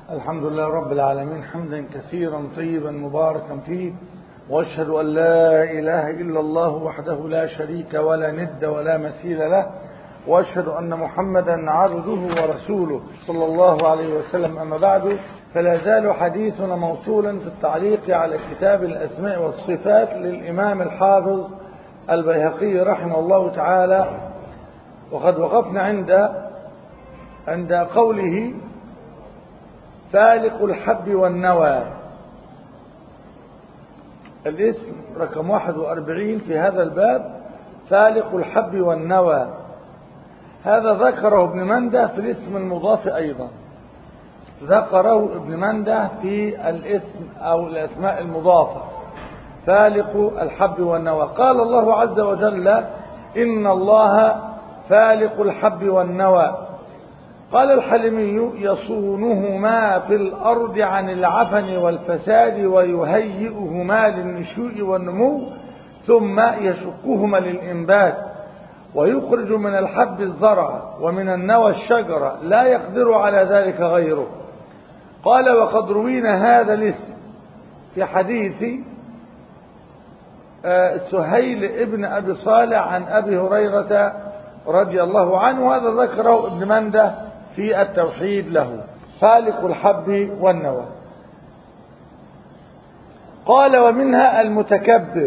الحمد لله رب العالمين حمدا كثيرا طيبا مباركا فيه واشهد ان لا اله الا الله وحده لا شريك ولا ند ولا مثيل له واشهد ان محمدا عبده ورسوله صلى الله عليه وسلم اما بعد فلا زال حديثنا موصولا في التعليق على كتاب الاسماء والصفات للامام الحافظ البيهقي رحمه الله تعالى وقد وقفنا عند عند قوله فالق الحب والنوى الاسم رقم 41 في هذا الباب فالق الحب والنوى هذا ذكره ابن منده في الاسم المضاف أيضا ذكره ابن منده في الاسم أو الأسماء المضافة فالق الحب والنوى قال الله عز وجل إن الله فالق الحب والنوى قال الحلمي يصونهما في الأرض عن العفن والفساد ويهيئهما للنشوء والنمو ثم يشقهما للإنبات ويخرج من الحب الزرع ومن النوى الشجرة لا يقدر على ذلك غيره قال وقد روينا هذا الاسم في حديث سهيل ابن أبي صالح عن أبي هريرة رضي الله عنه وهذا ذكره ابن منده في التوحيد له فالق الحب والنوى قال ومنها المتكبر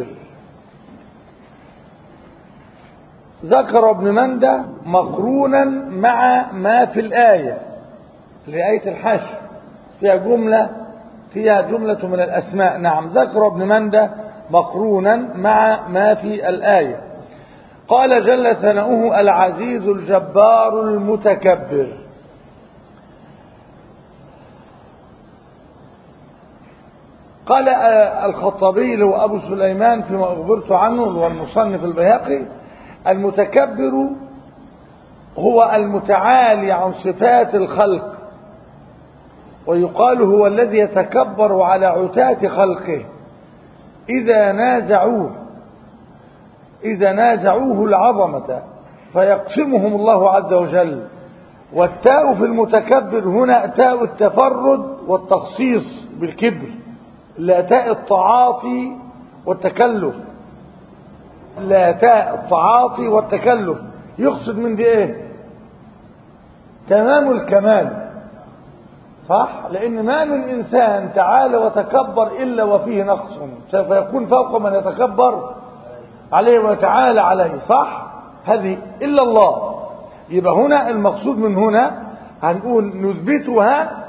ذكر ابن منده مقرونا مع ما في الآية لآية الحشر فيها جملة فيها جملة من الأسماء نعم ذكر ابن منده مقرونا مع ما في الآية قال جل ثناؤه العزيز الجبار المتكبر قال الخطابي له أبو سليمان فيما أخبرت عنه والمصنف البيهقي المتكبر هو المتعالي عن صفات الخلق ويقال هو الذي يتكبر على عتاة خلقه إذا نازعوه إذا نازعوه العظمة فيقسمهم الله عز وجل والتاء في المتكبر هنا تاء التفرد والتخصيص بالكبر لا تاء التعاطي والتكلف لا تاء التعاطي والتكلف يقصد من دي ايه تمام الكمال صح لان ما من انسان تعالى وتكبر الا وفيه نقص سوف يكون فوق من يتكبر عليه ويتعالى عليه صح هذه الا الله يبقى هنا المقصود من هنا هنقول نثبتها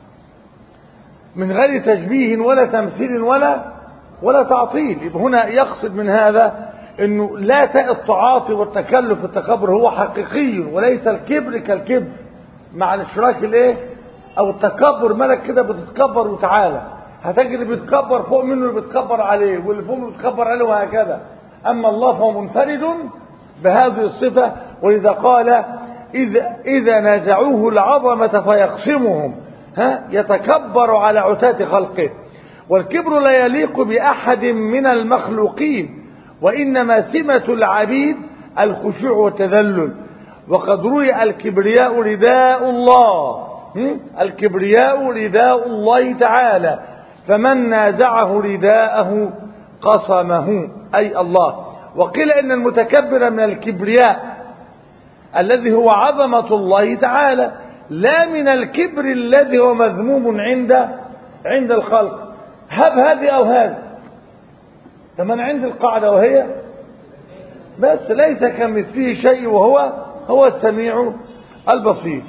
من غير تشبيه ولا تمثيل ولا ولا تعطيل يبقى هنا يقصد من هذا انه لا تاء التعاطي والتكلف التكبر هو حقيقي وليس الكبر كالكبر مع الاشراك الايه او التكبر ملك كده بتتكبر وتعالى هتجد اللي بيتكبر فوق منه اللي بيتكبر عليه واللي فوق منه بيتكبر عليه وهكذا اما الله فهو منفرد بهذه الصفه ولذا قال اذا اذا نازعوه العظمه فيقسمهم ها يتكبر على عتاة خلقه والكبر لا يليق بأحد من المخلوقين وإنما سمة العبيد الخشوع والتذلل وقد روي الكبرياء رداء الله الكبرياء رداء الله تعالى فمن نازعه رداءه قصمه أي الله وقيل إن المتكبر من الكبرياء الذي هو عظمة الله تعالى لا من الكبر الذي هو مذموم عند عند الخلق هب هذه أو هذا فمن عند القاعدة وهي بس ليس كمثله شيء وهو هو السميع البصير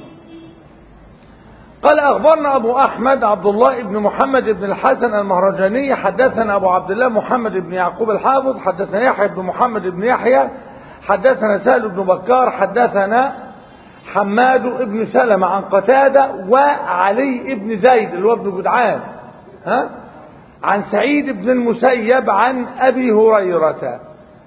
قال أخبرنا أبو أحمد عبد الله بن محمد بن الحسن المهرجاني حدثنا أبو عبد الله محمد بن يعقوب الحافظ حدثنا يحيى بن محمد بن يحيى حدثنا سهل بن بكار حدثنا حماد بن سلمة عن قتادة وعلي بن زيد اللي هو ابن جدعان ها عن سعيد بن المسيب عن أبي هريرة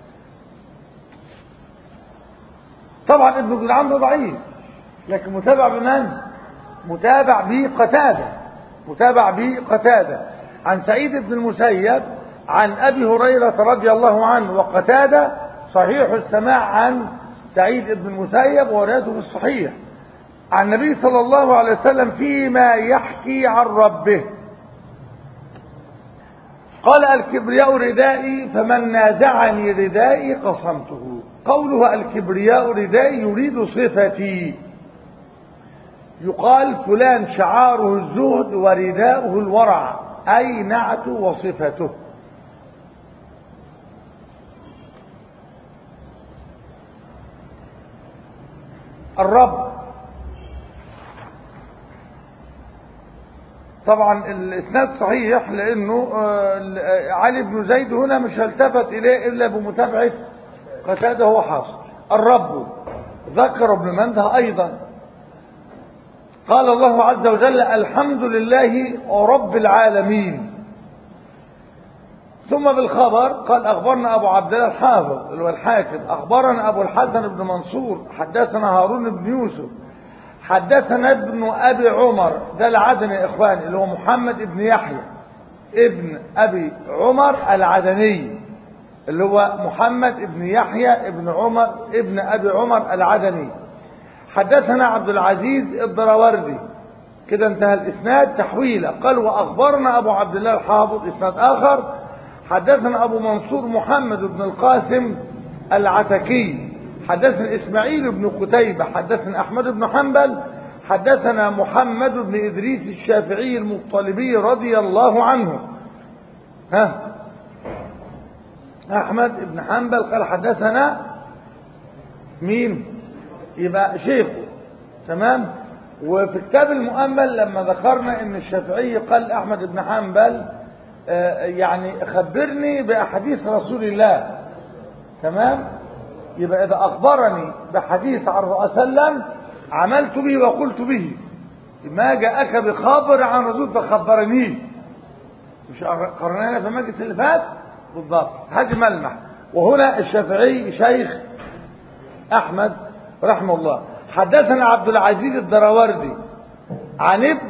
طبعا ابن جدعان ده ضعيف لكن متابع بمن متابع بقتادة متابع بقتادة عن سعيد بن المسيب عن أبي هريرة رضي الله عنه وقتادة صحيح السماع عن سعيد بن المسيب وروايته في الصحيح عن النبي صلى الله عليه وسلم فيما يحكي عن ربه قال الكبرياء ردائي فمن نازعني ردائي قصمته قوله الكبرياء ردائي يريد صفتي يقال فلان شعاره الزهد ورداؤه الورع أي نعته وصفته الرب طبعا الاسناد صحيح لانه علي بن زيد هنا مش هلتفت اليه الا بمتابعه قتاده هو حاصل الرب ذكر ابن منده ايضا قال الله عز وجل الحمد لله رب العالمين ثم بالخبر قال أخبرنا أبو عبد الله الحافظ اللي هو الحاكم أخبرنا أبو الحسن بن منصور حدثنا هارون بن يوسف حدثنا ابن أبي عمر ده العدني يا إخواني اللي هو محمد بن يحيى ابن أبي عمر العدني اللي هو محمد بن يحيى ابن عمر ابن أبي عمر العدني حدثنا عبد العزيز الدراوردي كده انتهى الإسناد تحويله قال وأخبرنا أبو عبد الله الحافظ إسناد آخر حدثنا أبو منصور محمد بن القاسم العتكي حدثنا إسماعيل بن قتيبة حدثنا أحمد بن حنبل حدثنا محمد بن إدريس الشافعي المطلبي رضي الله عنه ها أحمد بن حنبل قال حدثنا مين يبقى شيخه تمام وفي كتاب المؤمل لما ذكرنا ان الشافعي قال احمد بن حنبل يعني خبرني باحاديث رسول الله تمام يبقى اذا اخبرني بحديث عن الرسول صلى الله عليه وسلم عملت به وقلت به ما جاءك بخبر عن رسول فخبرني مش قرنانا في المجلس اللي فات بالضبط هذه ملمح وهنا الشافعي شيخ احمد رحمه الله حدثنا عبد العزيز الدراوردي عن ابن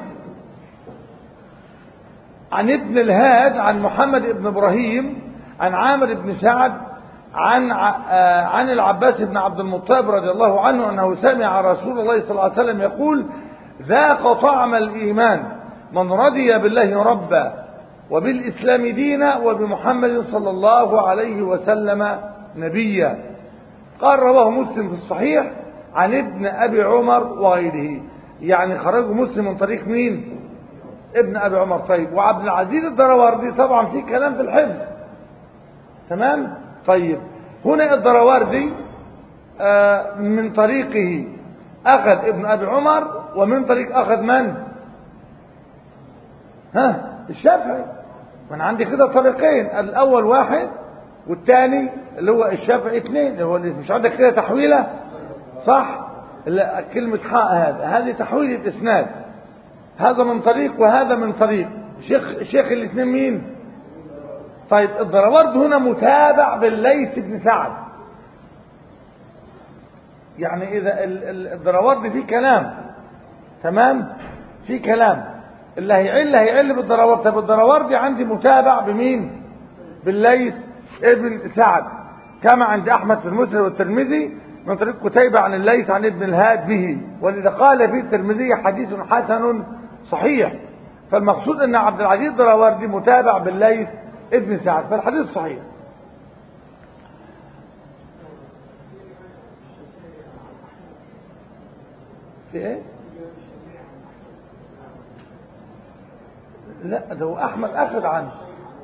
عن ابن الهاد عن محمد بن ابراهيم عن عامر بن سعد عن عن العباس بن عبد المطلب رضي الله عنه انه سمع رسول الله صلى الله عليه وسلم يقول ذاق طعم الايمان من رضي بالله ربا وبالاسلام دينا وبمحمد صلى الله عليه وسلم نبيا قال رواه مسلم في الصحيح عن ابن ابي عمر وغيره يعني خرجه مسلم من طريق مين ابن ابي عمر طيب وعبد العزيز الدراوردي طبعا في كلام في الحفظ تمام طيب هنا الدراوردي آه من طريقه اخذ ابن ابي عمر ومن طريق اخذ من ها الشافعي من عندي كده طريقين الاول واحد والثاني اللي هو الشافعي اثنين اللي هو اللي مش عندك كده تحويله صح لا كلمة حاء هذا هذه تحويلة اسناد هذا من طريق وهذا من طريق شيخ شيخ الاثنين مين طيب الدراورد هنا متابع بالليث بن سعد يعني اذا الدراورد فيه كلام تمام في كلام اللي هيعل هيعل بالدراورد طب الدراورد عندي متابع بمين بالليث ابن سعد كما عند احمد في المسند والترمذي من طريق قتيبة عن الليث عن ابن الهاد به ولذا قال في الترمذي حديث حسن صحيح فالمقصود ان عبد العزيز الدراوردي متابع بالليث ابن سعد فالحديث صحيح في ايه لا ده هو احمد اخذ عنه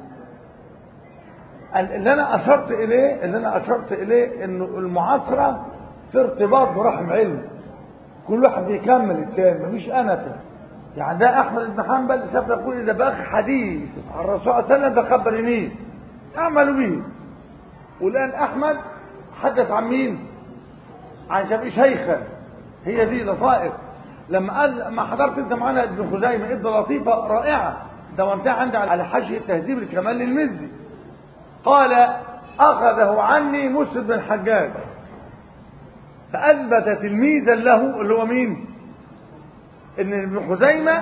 اللي انا اشرت اليه اللي انا اشرت اليه انه المعاصره في ارتباط برحم علم كل واحد بيكمل التاني مفيش انفه يعني ده احمد بن حنبل سوف يقول اذا بقى حديث عن الرسول صلى الله عليه وسلم فخبرني اعملوا به والان احمد حدث عن مين عن شافعي شيخا هي دي لطائف لما قال ما حضرت انت معانا ابن خزيمه ادى لطيفه رائعه دونتها عندي على حاشيه تهذيب الكمال للمزي قال أخذه عني مسلم بن الحجاج فأثبت تلميذا له اللي هو مين ان ابن خزيمة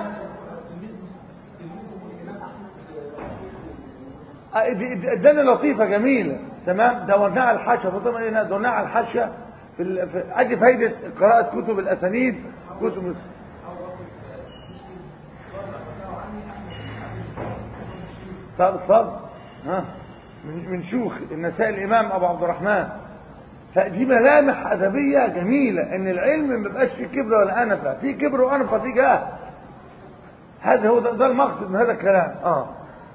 اداني لطيفة جميلة تمام دورناها على الحاشية فطبعا هنا دورناها على الحاشية في, ال... في ادي فايدة قراءة كتب الاسانيد كتب طب اتفضل ها من من شيوخ النسائي الامام ابو عبد الرحمن فدي ملامح ادبيه جميله ان العلم ما بيبقاش فيه كبر ولا انفه في كبر وانفه في جاه هذا هو ده, ده المقصد من هذا الكلام اه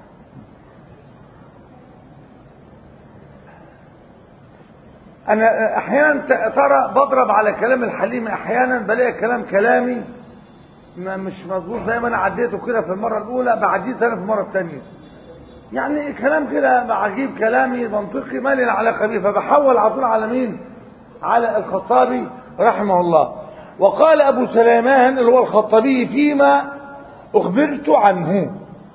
انا احيانا ت- ترى بضرب على كلام الحليم احيانا بلاقي كلام كلامي ما مش مظبوط زي ما انا عديته كده في المره الاولى بعديه تاني في المره الثانيه يعني كلام كده عجيب كلامي منطقي ما لي علاقه بيه فبحول على طول على مين على الخطابي رحمه الله وقال ابو سليمان اللي هو الخطابي فيما اخبرت عنه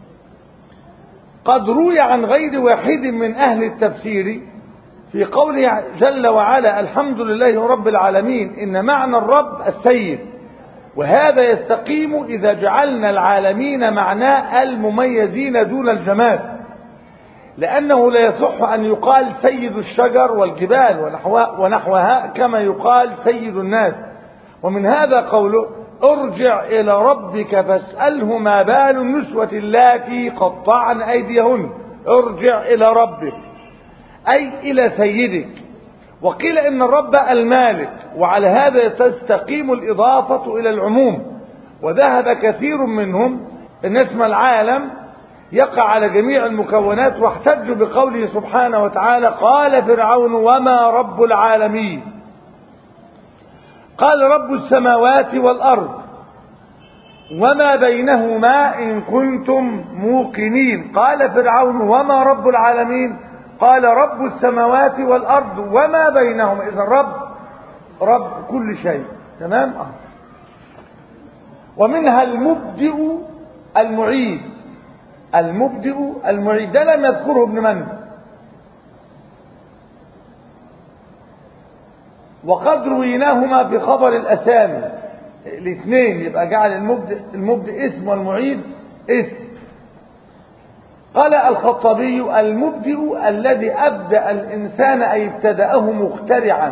قد روي عن غير واحد من اهل التفسير في قوله جل وعلا الحمد لله رب العالمين ان معنى الرب السيد وهذا يستقيم اذا جعلنا العالمين معناه المميزين دون الجماد لأنه لا يصح أن يقال سيد الشجر والجبال ونحوها, ونحوها كما يقال سيد الناس ومن هذا قوله ارجع إلى ربك فاسأله ما بال النسوة اللاتي قطعن أيديهن ارجع إلى ربك أي إلى سيدك وقيل إن الرب المالك وعلى هذا تستقيم الإضافة إلى العموم وذهب كثير منهم أن اسم العالم يقع على جميع المكونات واحتجوا بقوله سبحانه وتعالى قال فرعون وما رب العالمين قال رب السماوات والأرض وما بينهما إن كنتم موقنين قال فرعون وما رب العالمين قال رب السماوات والأرض وما بينهما إذا رب رب كل شيء تمام آه. ومنها المبدئ المعيد المبدئ المعيد ده لم يذكره ابن مندى وقد رويناهما في خبر الأسامي الاثنين يبقى جعل المبدئ, المبدئ اسم والمعيد اسم قال الخطابي المبدئ الذي أبدأ الإنسان أي ابتدأه مخترعا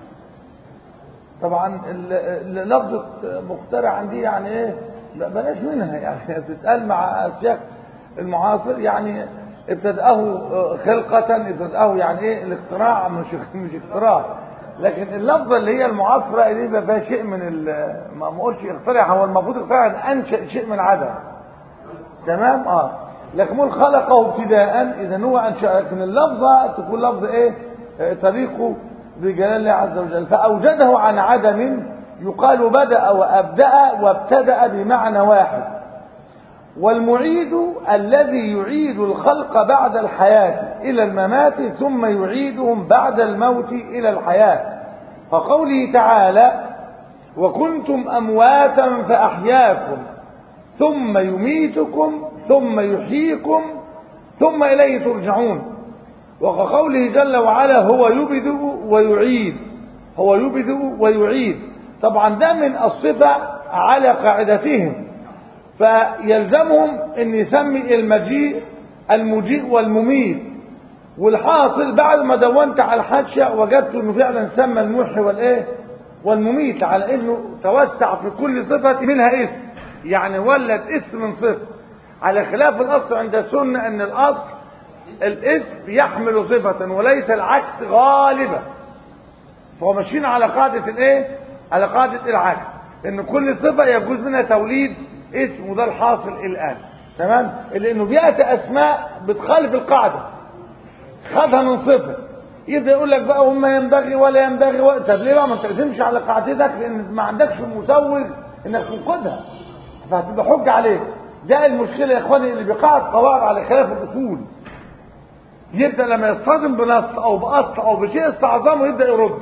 طبعا لفظة مخترعا دي يعني ايه بلاش منها يعني تتقال مع أسياق المعاصر يعني ابتدأه خلقة ابتدأه يعني ايه الاختراع مش مش اختراع لكن اللفظة اللي هي المعاصرة دي بقى فيها شيء من ما اقولش اخترع هو المفروض اخترع انشأ شيء من عدم تمام اه لكن مول خلقه ابتداء اذا هو انشأ لكن اللفظة تكون لفظ ايه تليق بجلال الله عز وجل فاوجده عن عدم يقال بدأ وابدأ وابتدأ بمعنى واحد والمعيد الذي يعيد الخلق بعد الحياة إلى الممات ثم يعيدهم بعد الموت إلى الحياة فقوله تعالى وكنتم أمواتا فأحياكم ثم يميتكم ثم يحييكم ثم إليه ترجعون وكقوله جل وعلا هو يبدئ ويعيد هو يبدئ ويعيد طبعا ده من الصفة على قاعدتهم فيلزمهم ان يسمي المجيء المجيء والمميت والحاصل بعد ما دونت على الحاشيه وجدت انه فعلا سمى المحي والايه والمميت على انه توسع في كل صفه منها اسم يعني ولد اسم من صفه على خلاف الاصل عند السنه ان الاصل الاسم يحمل صفه وليس العكس غالبا فهو ماشيين على قاعده الايه على قاعده العكس ان كل صفه يجوز منها توليد اسم وده الحاصل الآن تمام لأنه بيأتي أسماء بتخالف القاعدة خدها من صفة يبدأ يقول لك بقى وما ينبغي ولا ينبغي و... طب ليه بقى ما تقدمش على قاعدتك لأن ما عندكش مسوغ إنك تنقذها فهتبقى حجة عليك ده المشكلة يا إخواني اللي بيقاعد قواعد على خلاف الأصول يبدأ لما يصطدم بنص أو بأصل أو بشيء استعظمه يبدأ يرد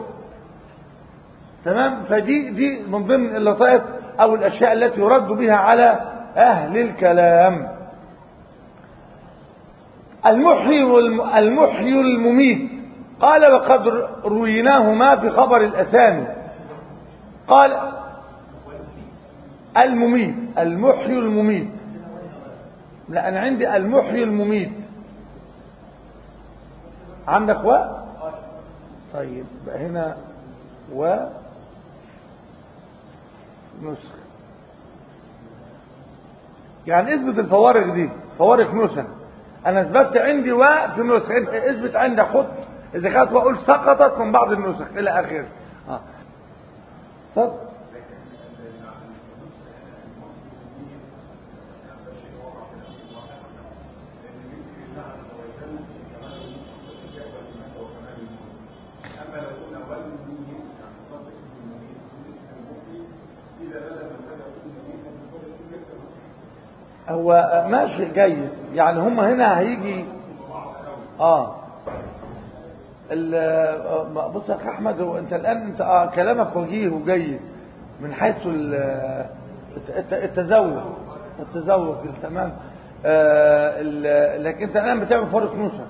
تمام فدي دي من ضمن اللطائف أو الأشياء التي يرد بها على أهل الكلام المحيي المحيي المميت قال وقد رويناهما في خبر الأسامي قال المميت المحيي المميت لا أنا عندي المحيي المميت عندك و طيب هنا و نسخ يعني اثبت الفوارق دي فوارق نسخ انا اثبتت عندي و في نسخ انت اثبت عندك خد اذا كانت وقلت سقطت من بعض النسخ الى اخره اه طب هو ماشي جيد يعني هم هنا هيجي اه ال- بص يا اخي احمد هو انت الان انت آه كلامك وجيه وجيد من حيث ال- الت- التزوج التزوج تمام آه ال- لكن انت الان بتعمل فرق نسخ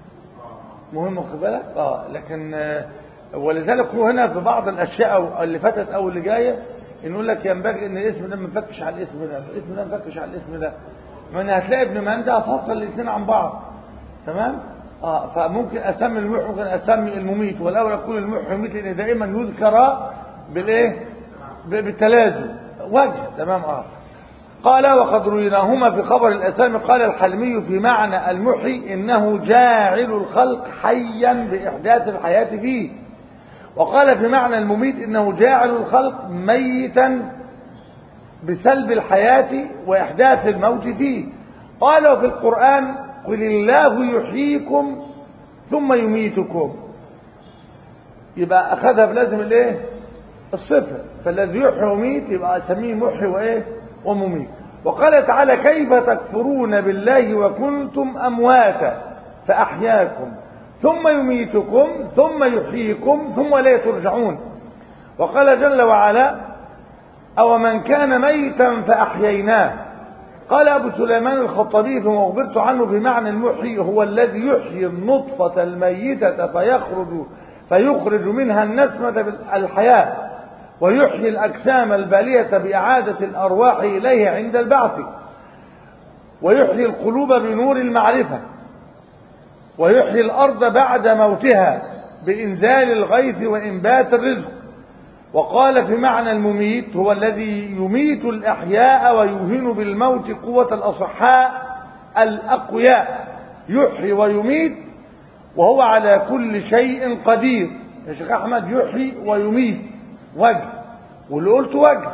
مهم واخد بالك اه لكن آه ولذلك هو هنا في بعض الاشياء أو اللي فاتت او اللي جايه نقول لك ينبغي ان الاسم ده ما ينفكش على الاسم ده الاسم ده ما ينفكش على الاسم ده من هتلاقي ابن مندى فصل الاثنين عن بعض تمام اه فممكن اسمي المحي ممكن اسمي المميت والاول اقول المحي والمميت لان دائما يذكر بالايه ب- بالتلازم وجه تمام اه قال وقد رويناهما في خبر الاسامي قال الحلمي في معنى المحي انه جاعل الخلق حيا باحداث الحياه فيه وقال في معنى المميت انه جاعل الخلق ميتا بسلب الحياة وإحداث الموت فيه قال وفي القرآن قل الله يحييكم ثم يميتكم يبقى أخذها بلازم الايه الصفة فالذي يحيي ويميت يبقى أسميه محي وإيه ومميت وقال تعالى كيف تكفرون بالله وكنتم أمواتا فأحياكم ثم يميتكم ثم يحييكم ثم لا ترجعون وقال جل وعلا أو من كان ميتا فأحييناه قال أبو سليمان الخطابي فيما أخبرت عنه بمعنى المحيي هو الذي يحيي النطفة الميتة فيخرج فيخرج منها النسمة الحياة ويحيي الأجسام البالية بإعادة الأرواح إليه عند البعث ويحيي القلوب بنور المعرفة ويحيي الأرض بعد موتها بإنزال الغيث وإنبات الرزق وقال في معنى المميت هو الذي يميت الأحياء ويوهن بالموت قوة الأصحاء الأقوياء يحيي ويميت وهو على كل شيء قدير يا شيخ أحمد يحيي ويميت وجه واللي قلت وجه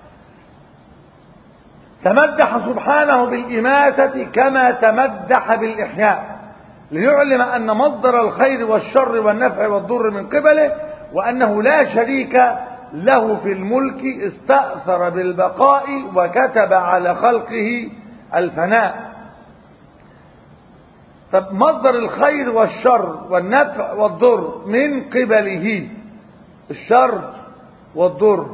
تمدح سبحانه بالإماتة كما تمدح بالإحياء ليعلم أن مصدر الخير والشر والنفع والضر من قبله وأنه لا شريك له في الملك استأثر بالبقاء وكتب على خلقه الفناء طب مصدر الخير والشر والنفع والضر من قبله الشر والضر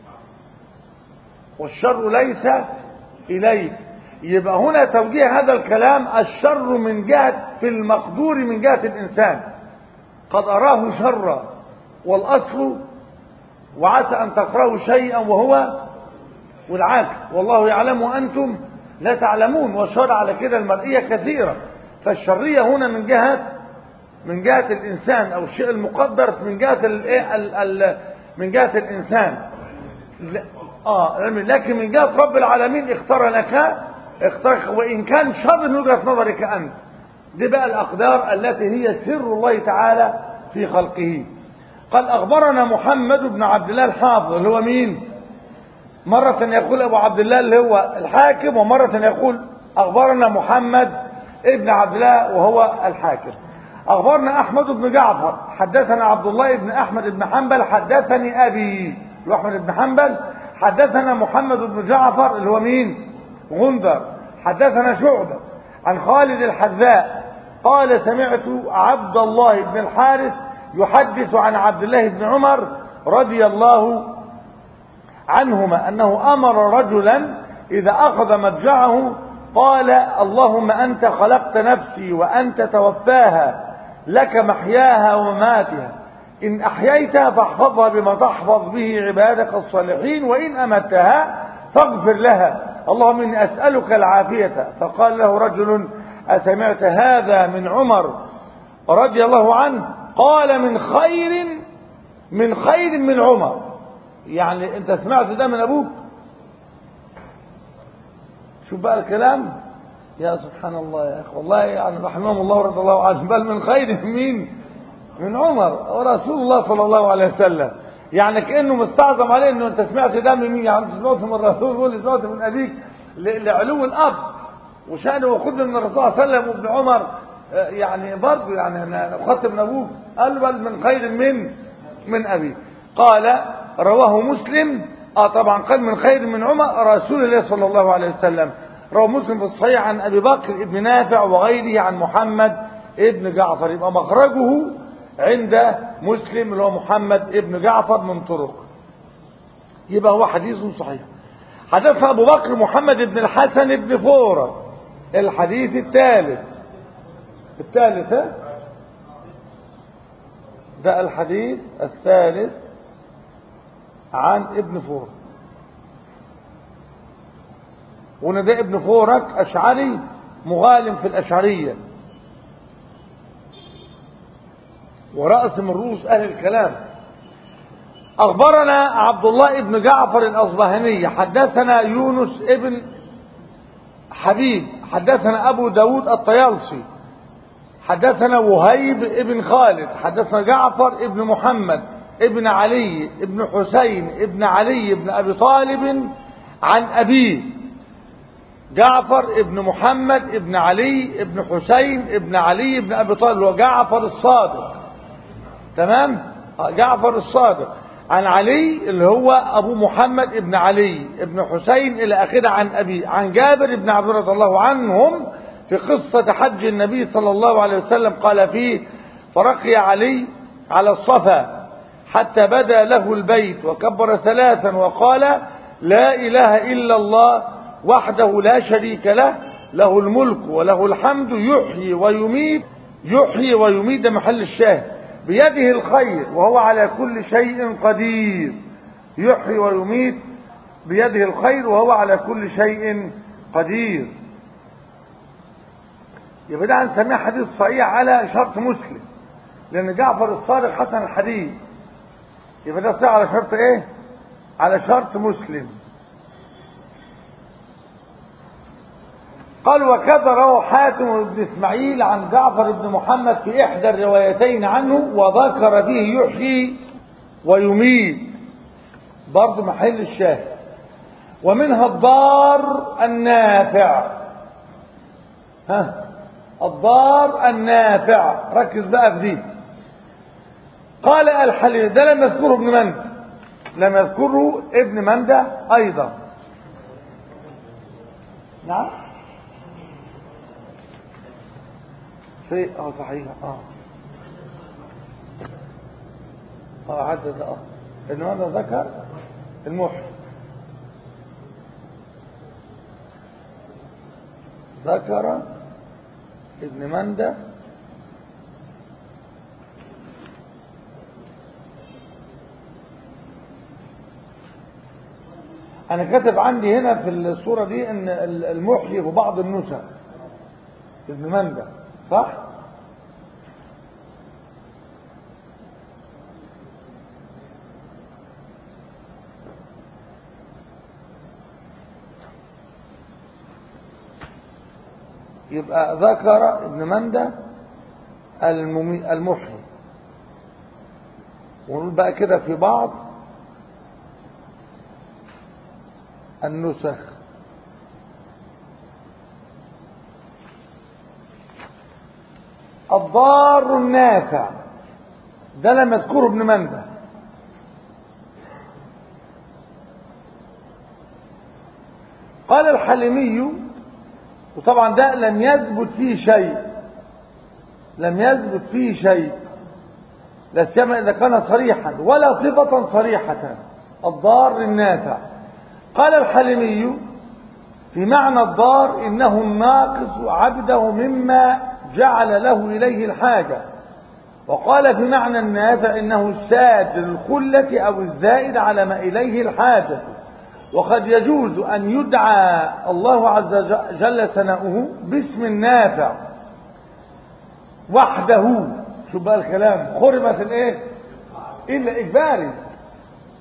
والشر ليس إليك يبقى هنا توجيه هذا الكلام الشر من جهة في المقدور من جهة الإنسان قد أراه شرا والأصل وعسى أن تكرهوا شيئا وهو والعكس والله يعلم وأنتم لا تعلمون والشر على كده المرئية كثيرة فالشرية هنا من جهة من جهة الإنسان أو الشيء المقدر من جهة الإيه ال ال من جهة الإنسان لا آه لكن من جهة رب العالمين اختار لك اختار وإن كان شر من وجهة نظرك أنت دي بقى الأقدار التي هي سر الله تعالى في خلقه قال أخبرنا محمد بن عبد الله الحافظ اللي هو مين مرة يقول أبو عبد الله اللي هو الحاكم ومرة يقول أخبرنا محمد ابن عبد الله وهو الحاكم أخبرنا أحمد بن جعفر حدثنا عبد الله بن أحمد بن حنبل حدثني أبي أحمد بن حنبل حدثنا محمد بن جعفر اللي هو مين غندر حدثنا شعبة عن خالد الحذاء قال سمعت عبد الله بن الحارث يحدث عن عبد الله بن عمر رضي الله عنهما أنه أمر رجلا إذا أخذ مضجعه قال اللهم أنت خلقت نفسي وأنت توفاها لك محياها ومماتها إن أحييتها فاحفظها بما تحفظ به عبادك الصالحين وإن أمتها فاغفر لها اللهم إني أسألك العافية فقال له رجل أسمعت هذا من عمر رضي الله عنه قال من خير من خير من عمر يعني انت سمعت ده من ابوك شوف بقى الكلام يا سبحان الله يا اخي والله يعني رحمهم الله ورضي الله عنهم بل من خير مين من عمر ورسول الله صلى الله عليه وسلم يعني كانه مستعظم عليه انه انت سمعت ده من مين يعني انت سمعت من الرسول ولا سمعت من ابيك لعلو الاب وشانه وخذ من الرسول صلى الله عليه وسلم وابن عمر يعني برضه يعني انا خدت من ابوك قال بل من خير من من ابي قال رواه مسلم اه طبعا قال من خير من عمر رسول الله صلى الله عليه وسلم رواه مسلم في الصحيح عن ابي بكر ابن نافع وغيره عن محمد ابن جعفر يبقى مخرجه عند مسلم اللي هو محمد ابن جعفر من طرق يبقى هو حديث صحيح حدثنا ابو بكر محمد بن الحسن بن فورة الحديث الثالث الثالث ها؟ ده الحديث الثالث عن ابن فورة وان ده ابن فورك اشعري مغالم في الاشعريه ورأس من رؤوس أهل الكلام أخبرنا عبد الله بن جعفر الأصبهاني حدثنا يونس ابن حبيب حدثنا أبو داود الطيالسي حدثنا وهيب ابن خالد حدثنا جعفر ابن محمد ابن علي ابن حسين ابن علي ابن أبي طالب عن أبيه جعفر ابن محمد ابن علي ابن حسين ابن علي ابن أبي طالب وجعفر الصادق تمام جعفر الصادق عن علي اللي هو ابو محمد ابن علي ابن حسين الى اخره عن ابي عن جابر بن عبد رضي الله عنهم في قصة حج النبي صلى الله عليه وسلم قال فيه فرقي علي على الصفا حتى بدا له البيت وكبر ثلاثا وقال لا اله الا الله وحده لا شريك له له الملك وله الحمد يحيي ويميت يحيي ويميت ده محل الشاهد بيده الخير وهو على كل شيء قدير يحيي ويميت بيده الخير وهو على كل شيء قدير يبقى ده هنسميه حديث صحيح على شرط مسلم لان جعفر الصادق حسن الحديث يبقى ده صحيح على شرط ايه على شرط مسلم قال وكذا روى حاتم بن اسماعيل عن جعفر بن محمد في احدى الروايتين عنه وذكر فيه يحيي ويميت برضه محل الشاهد ومنها الضار النافع ها الضار النافع ركز بقى في دي قال الحليم ده لم يذكره ابن مندى لم يذكره ابن مندى ايضا نعم في اه صحيح اه اه عدد اه ان هذا ذكر المحي ذكر ابن مندى انا كاتب عندي هنا في الصورة دي ان المحيي في بعض النسخ ابن مندى صح يبقى ذكر ابن مندى المحيي ونقول بقى كده في بعض النسخ الضار النافع ده لم يذكره ابن مندى قال الحلمي وطبعا ده لم يثبت فيه شيء لم يثبت فيه شيء لا سيما اذا كان صريحا ولا صفة صريحة الضار النافع قال الحلمي في معنى الضار انه الناقص عبده مما جعل له إليه الحاجة وقال في معنى النافع إنه الساد للخلة أو الزائد على ما إليه الحاجة وقد يجوز أن يدعى الله عز وجل ثناؤه باسم النافع وحده شو بقى الكلام خرمت الايه الا اجباري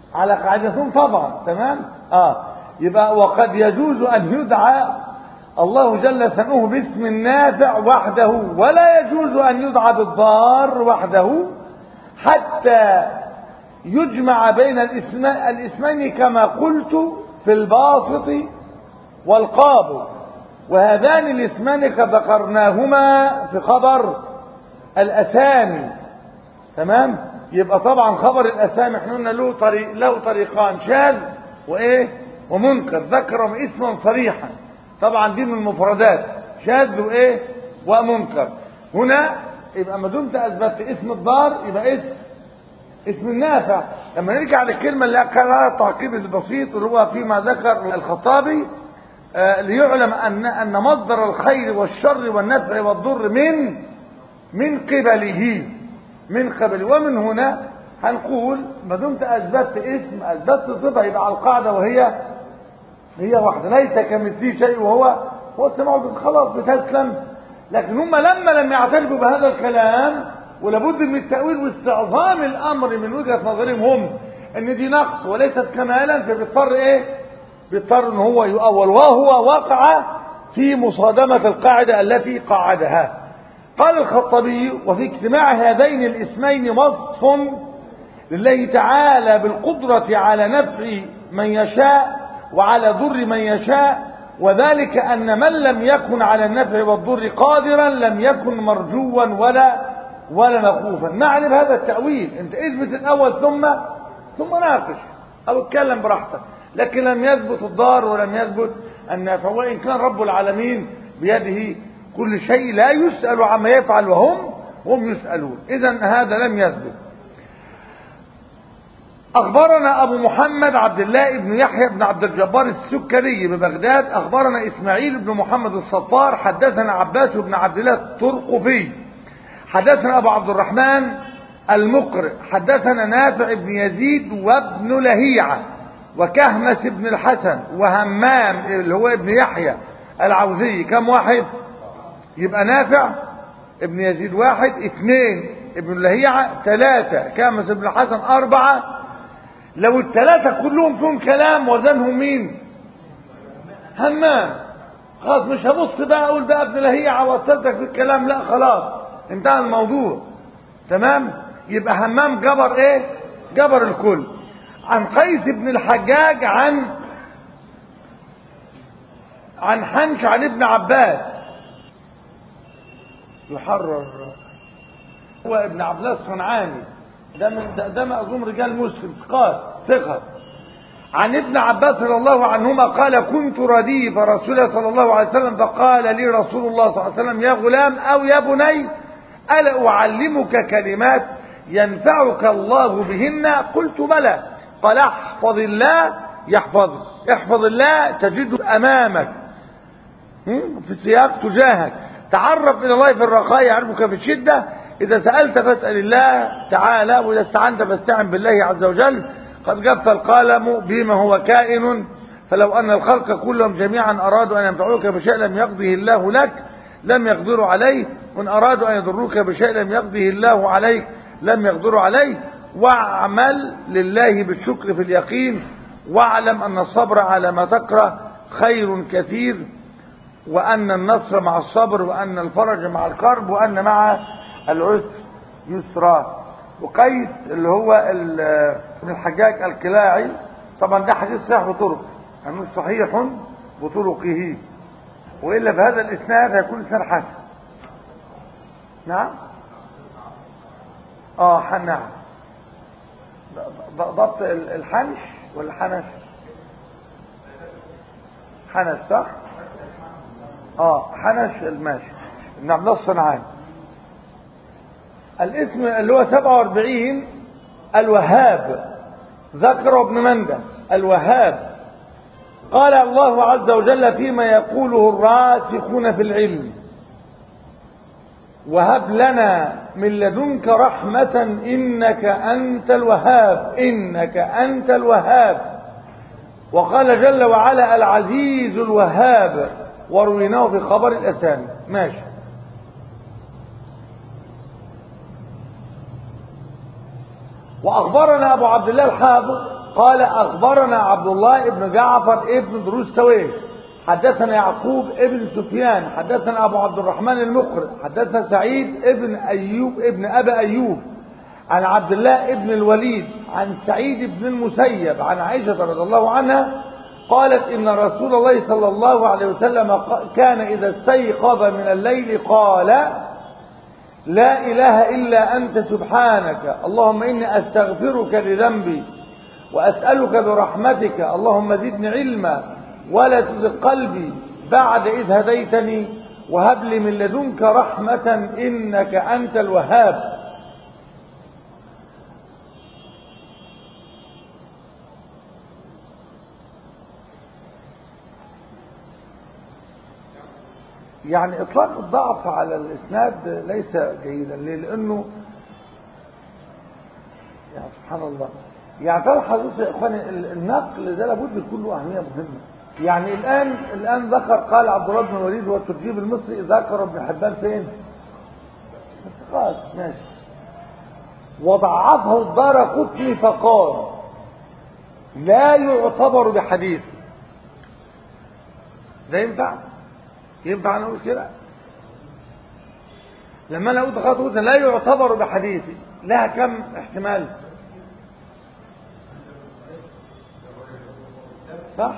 على قاعدة طبعا تمام اه يبقى وقد يجوز ان يدعى الله جل ثناؤه باسم النافع وحده ولا يجوز ان يدعى بالضار وحده حتى يجمع بين الاسم الاسمين كما قلت في الباسط والقابض وهذان الاسمان قد ذكرناهما في خبر الاسامي تمام يبقى طبعا خبر الاسامي احنا قلنا له طريق له طريقان شاذ وايه ومنكر ذكر اسما صريحا طبعا دي من المفردات شاذ وايه ومنكر هنا يبقى ما دمت اثبتت اسم الدار يبقى اسم اسم النافع لما نرجع للكلمه اللي قالها التعقيب البسيط اللي هو فيما ذكر الخطابي آه ليعلم ان ان مصدر الخير والشر والنفع والضر من من قبله من قبل ومن هنا هنقول ما دمت اثبتت اسم اثبتت صفه يبقى على القاعده وهي هي واحده ليس كمثله شيء وهو هو السماع خلاص بتسلم لكن هم لما لم يعترفوا بهذا الكلام ولابد من التاويل واستعظام الامر من وجهه نظرهم هم ان دي نقص وليست كمالا فبيضطر ايه بيضطر ان هو يؤول وهو وقع في مصادمه القاعده التي قعدها قال الخطبي وفي اجتماع هذين الاسمين وصف لله تعالى بالقدرة على نفع من يشاء وعلى ضر من يشاء وذلك أن من لم يكن على النفع والضر قادرا لم يكن مرجوا ولا ولا مخوفا معنى بهذا التأويل انت اثبت الأول ثم ثم ناقش أو اتكلم براحتك لكن لم يثبت الضار ولم يثبت النافع وإن كان رب العالمين بيده كل شيء لا يسأل عما يفعل وهم هم يسألون إذا هذا لم يثبت أخبرنا أبو محمد عبد الله بن يحيى بن عبد الجبار السكري ببغداد أخبرنا إسماعيل بن محمد الصفار حدثنا عباس بن عبد الله الترقفي حدثنا أبو عبد الرحمن المقرئ حدثنا نافع بن يزيد وابن لهيعة وكهمس بن الحسن وهمام اللي هو ابن يحيى العوزي كم واحد يبقى نافع ابن يزيد واحد اثنين ابن لهيعة ثلاثة كهمس بن الحسن أربعة لو الثلاثة كلهم فيهم كلام وزنهم مين همام خلاص مش هبص بقى اقول بقى ابن لهيعة وصلتك في الكلام لا خلاص انتهى الموضوع تمام يبقى همام جبر ايه جبر الكل عن قيس بن الحجاج عن عن حنش عن ابن عباس يحرر هو ابن عبد الله الصنعاني ده من ده, ده مأظوم رجال مسلم ثقات ثقة عن ابن عباس رضي الله عنهما قال كنت رديف رسول الله صلى الله عليه وسلم فقال لي رسول الله صلى الله عليه وسلم يا غلام أو يا بني ألا أعلمك كلمات ينفعك الله بهن قلت بلى قال احفظ الله يحفظك احفظ الله تجده أمامك في السياق تجاهك تعرف إلى الله في الرخاء يعرفك في الشدة إذا سألت فاسأل الله تعالى وإذا استعنت فاستعن بالله عز وجل قد جف القلم بما هو كائن فلو أن الخلق كلهم جميعا أرادوا أن ينفعوك بشيء لم يقضه الله لك لم يقدروا عليه وإن أرادوا أن يضروك بشيء لم يقضه الله عليك لم يقدروا عليه واعمل لله بالشكر في اليقين واعلم أن الصبر على ما تكره خير كثير وأن النصر مع الصبر وأن الفرج مع الكرب وأن مع العسر يسرا وقيس اللي هو ابن الحجاج الكلاعي طبعا ده حديث صحيح بطرق يعني صحيح بطرقه والا بهذا الاسناد هيكون اسناد حسن نعم اه نعم ضبط الحنش ولا حنش حنش صح اه حنش الماشي ابن عبد الله الصنعاني الاسم اللي هو 47 الوهاب ذكر ابن مندى الوهاب قال الله عز وجل فيما يقوله الراسخون في العلم وهب لنا من لدنك رحمة إنك أنت الوهاب إنك أنت الوهاب وقال جل وعلا العزيز الوهاب ورويناه في خبر الأسامي ماشي وأخبرنا أبو عبد الله الحافظ قال أخبرنا عبد الله بن جعفر ابن دروس سويه حدثنا يعقوب ابن سفيان حدثنا أبو عبد الرحمن المقر حدثنا سعيد ابن أيوب ابن أبا أيوب عن عبد الله ابن الوليد عن سعيد بن المسيب عن عائشة رضي الله عنها قالت إن رسول الله صلى الله عليه وسلم كان إذا استيقظ من الليل قال لا إله إلا أنت سبحانك اللهم إني أستغفرك لذنبي وأسألك برحمتك اللهم زدني علما ولا تزغ قلبي بعد إذ هديتني وهب لي من لدنك رحمة إنك أنت الوهاب يعني إطلاق الضعف على الإسناد ليس جيدا ليه؟ لأنه يا سبحان الله يعني ترى حضرتك يا إخواني النقل ده لابد يكون له أهمية مهمة يعني الآن الآن ذكر قال عبد الله بن الوليد والترجيب المصري ذكر ابن حبان فين؟ الثقات ماشي وضعفه الدار قطني فقال لا يعتبر بحديث ده ينفع؟ ينفع انا اقول كده لما انا قلت خطوه لا يعتبر بحديثي لها كم احتمال صح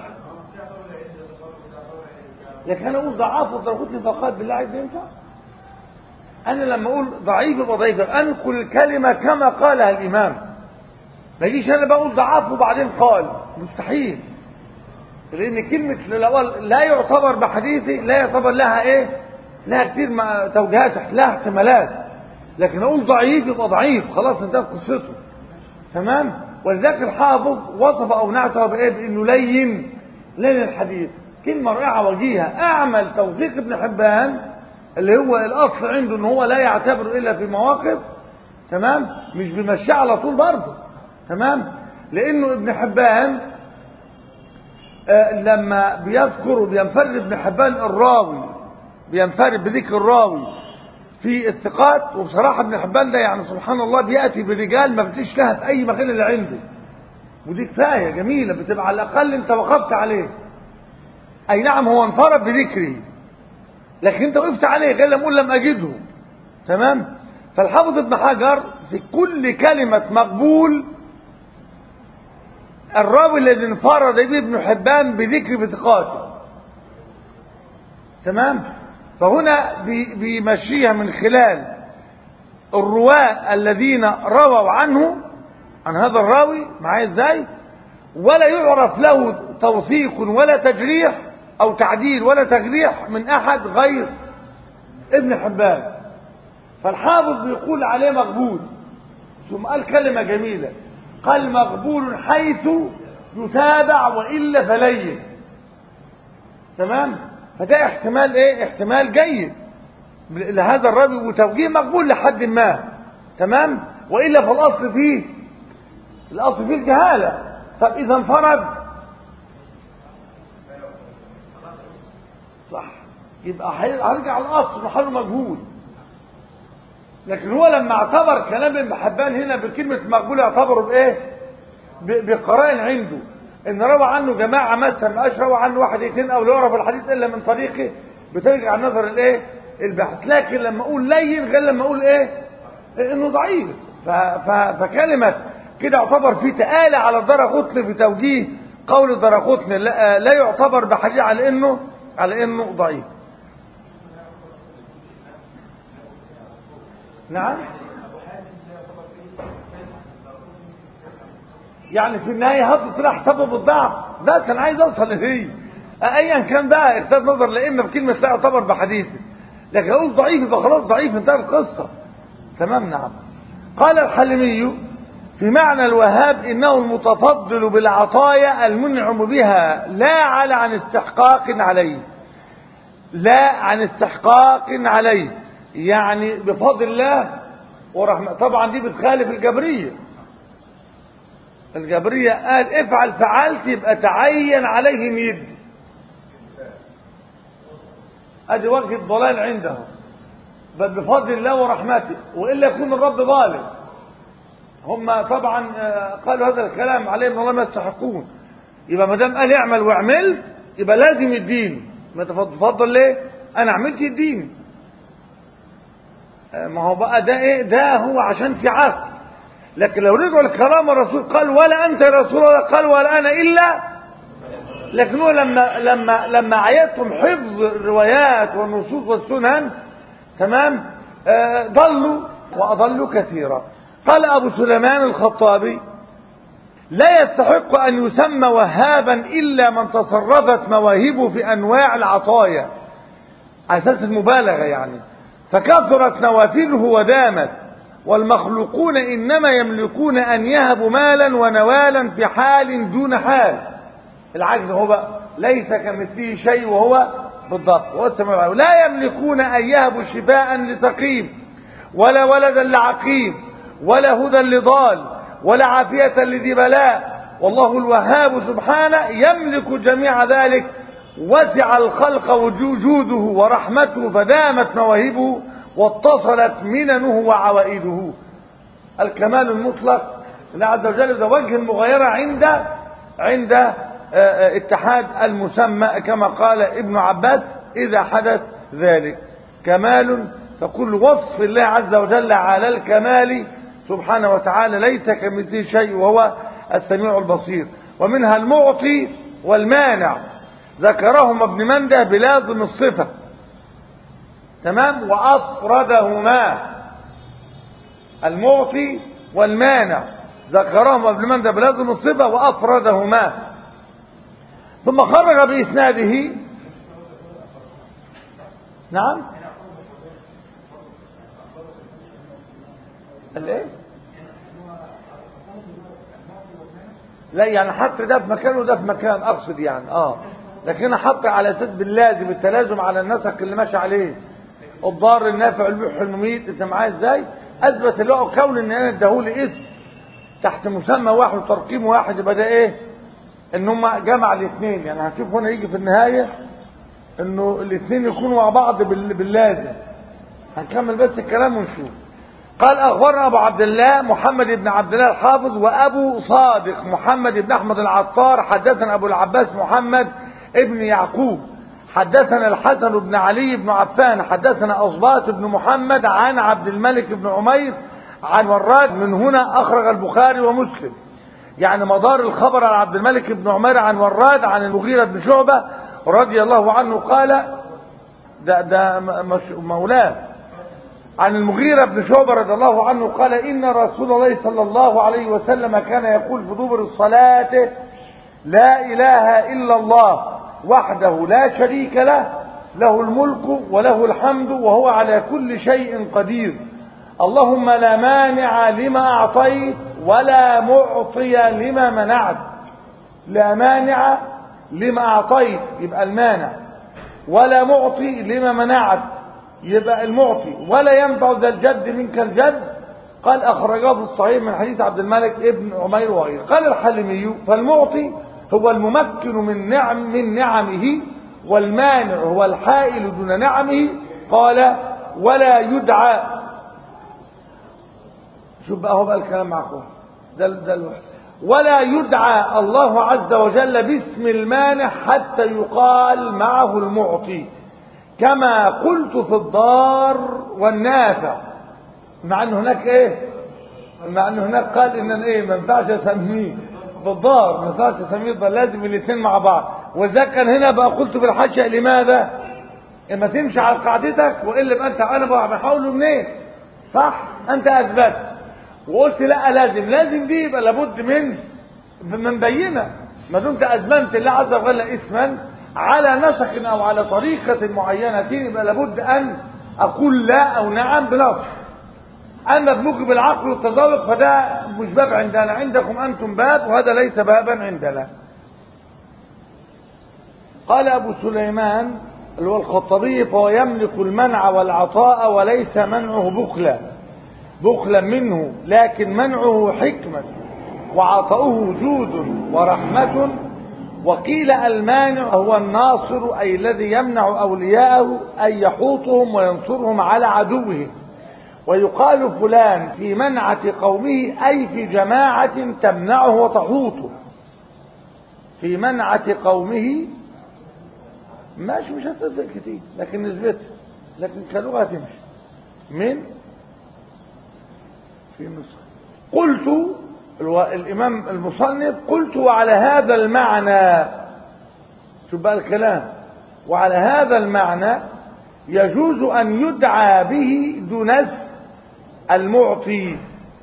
لكن انا اقول ضعاف وضربتني فقط بالله عايز ينفع انا لما اقول ضعيف يبقى ضعيف انقل الكلمه كما قالها الامام ما يجيش انا بقول ضعاف وبعدين قال مستحيل لان كلمه الاول لا يعتبر بحديثي لا يعتبر لها ايه لها كتير توجيهات لها احتمالات لكن اقول ضعيف يبقى ضعيف خلاص انتهت قصته تمام ولذلك الحافظ وصف او نعته بايه بانه لين لين الحديث كلمه رائعه وجيهه اعمل توثيق ابن حبان اللي هو الاصل عنده ان هو لا يعتبر الا في مواقف تمام مش بيمشي على طول برضه تمام لانه ابن حبان لما بيذكر بينفرد ابن حبان الراوي بينفرد بذكر الراوي في الثقات وبصراحة ابن حبان ده يعني سبحان الله بيأتي برجال ما بتلاقيش لها في أي مكان اللي عنده ودي كفاية جميلة بتبقى على الأقل أنت وقفت عليه أي نعم هو انفرد بذكره لكن أنت وقفت عليه غير لما أقول لم أجده تمام فالحافظ ابن حجر في كل كلمة مقبول الراوي الذي انفرد به ابن حبان بذكر بثقاته تمام فهنا بيمشيها من خلال الرواة الذين رووا عنه عن هذا الراوي معايا ازاي ولا يعرف له توثيق ولا تجريح او تعديل ولا تجريح من احد غير ابن حبان فالحافظ بيقول عليه مقبول ثم قال كلمة جميلة قال مقبول حيث يتابع وإلا فلين تمام فده احتمال ايه احتمال جيد لهذا الراوي وتوجيه مقبول لحد ما تمام وإلا فالأصل فيه الأصل فيه الجهالة طب إذا انفرد صح يبقى هرجع الأصل محله مجهول لكن هو لما اعتبر كلام ابن حبان هنا بكلمة مقبول اعتبره بايه بقرائن عنده ان روى عنه جماعة مثلا ما روى عنه واحد اثنين او لا يعرف الحديث الا من طريقه بترجع نظر الايه البحث لكن لما اقول لين غير لما اقول ايه انه ضعيف ف... ف... فكلمة كده يعتبر في تآلة على الدرقطن في توجيه قول الدرقطن لا... لا يعتبر بحديث على انه على انه ضعيف نعم يعني في النهاية هذا طلع سبب الضعف ده كان عايز اوصل ليه ايا كان بقى اختار نظر لان بكلمة لا يعتبر بحديثه لكن اقول ضعيف يبقى خلاص ضعيف انتهى القصة تمام نعم قال الحلمي في معنى الوهاب انه المتفضل بالعطايا المنعم بها لا على عن استحقاق عليه لا عن استحقاق عليه يعني بفضل الله ورحمة طبعا دي بتخالف الجبرية الجبرية قال افعل فعلت يبقى تعين عليهم يدي ادي وجه الضلال عنده بل بفضل الله ورحمته والا يكون الرب ظالم هم طبعا قالوا هذا الكلام عليهم والله ما يستحقون يبقى ما دام قال اعمل وعملت يبقى لازم الدين ما تفضل ليه انا عملت الدين ما هو بقى ده ايه ده هو عشان في عقل لكن لو رجعوا لكلام الرسول قال ولا انت يا رسول الله قال ولا انا الا لكن هو لما لما لما عيتهم حفظ الروايات والنصوص والسنن تمام آه ضلوا واضلوا كثيرا قال ابو سليمان الخطابي لا يستحق ان يسمى وهابا الا من تصرفت مواهبه في انواع العطايا على اساس المبالغه يعني فكثرت نوافله ودامت والمخلوقون انما يملكون ان يهبوا مالا ونوالا في حال دون حال العجز هو بقى ليس كمثله شيء وهو بالضبط هو السماء لا يملكون ان يهبوا شفاء لسقيم ولا ولدا لعقيم ولا هدى لضال ولا عافية لذي بلاء والله الوهاب سبحانه يملك جميع ذلك وسع الخلق وجوده ورحمته فدامت مواهبه واتصلت مننه وعوائده الكمال المطلق الله عز وجل ده وجه المغايرة عند عند اتحاد المسمى كما قال ابن عباس إذا حدث ذلك كمال فكل وصف الله عز وجل على الكمال سبحانه وتعالى ليس كمثله شيء وهو السميع البصير ومنها المعطي والمانع ذكرهما ابن منده بلازم الصفة تمام وأفردهما المعطي والمانع ذكرهما ابن منده بلازم الصفة وأفردهما ثم خرج بإسناده نعم الايه لا يعني حط ده في مكان وده في مكان اقصد يعني اه لكن انا حط على اساس باللازم التلازم على النسق اللي ماشي عليه الضار النافع المبيح المميت انت معايا ازاي اثبت له كون ان انا اداهولي اسم تحت مسمى واحد وترقيم واحد يبقى ده ايه ان هم جمع الاثنين يعني هنشوف هنا يجي في النهايه انه الاثنين يكونوا مع بعض باللازم هنكمل بس الكلام ونشوف قال أخبرنا أبو عبد الله محمد بن عبد الله الحافظ وأبو صادق محمد بن أحمد العطار حدثنا أبو العباس محمد ابن يعقوب حدثنا الحسن بن علي بن عفان حدثنا أصبات بن محمد عن عبد الملك بن عمير عن وراد من هنا أخرج البخاري ومسلم يعني مدار الخبر عن عبد الملك بن عمير عن وراد عن المغيرة بن شعبة رضي الله عنه قال ده, ده مولاه عن المغيرة بن شعبة رضي الله عنه قال إن رسول الله صلى الله عليه وسلم كان يقول في دبر الصلاة لا إله إلا الله وحده لا شريك له له الملك وله الحمد وهو على كل شيء قدير اللهم لا مانع لما أعطيت ولا معطي لما منعت لا مانع لما أعطيت يبقى المانع ولا معطي لما منعت يبقى المعطي ولا ينفع ذا الجد منك الجد قال أخرجه في الصحيح من حديث عبد الملك ابن عمير وغيره قال الحلمي فالمعطي هو الممكن من نعم من نعمه والمانع هو الحائل دون نعمه قال ولا يدعى شوف بقى هو بقى الكلام معكم ده ده الوحد. ولا يدعى الله عز وجل باسم المانع حتى يقال معه المعطي كما قلت في الضار والنافع مع ان هناك ايه مع ان هناك قال ان ايه ما ينفعش اسميه في الضار ما ينفعش اسميه الضار لازم الاثنين مع بعض واذا كان هنا بقى قلت في الحاشيه لماذا اما تمشي على قاعدتك والا بقى انت انا بقى بحاول منين صح انت اثبت وقلت لا لازم لازم دي يبقى لابد من من بينه ما دمت اثبتت الله عز وجل اسما على نسق او على طريقة معينة يبقى لابد ان اقول لا او نعم بنص اما بموجب بالعقل والتذوق فده مش باب عندنا عندكم انتم باب وهذا ليس بابا عندنا قال ابو سليمان اللي هو الخطبي فهو يملك المنع والعطاء وليس منعه بخلا بخلا منه لكن منعه حكمة وعطاؤه جود ورحمة وقيل المانع هو الناصر أي الذي يمنع أولياءه أن يحوطهم وينصرهم على عدوهم ويقال فلان في منعة قومه أي في جماعة تمنعه وتحوطه في منعة قومه ماشي مش هتفرق كتير لكن نسبتها لكن كلغة هتمشي من في نسخة قلت الإمام المصنف قلت وعلى هذا المعنى شوف بقى الكلام وعلى هذا المعنى يجوز أن يدعى به دون اسم المعطي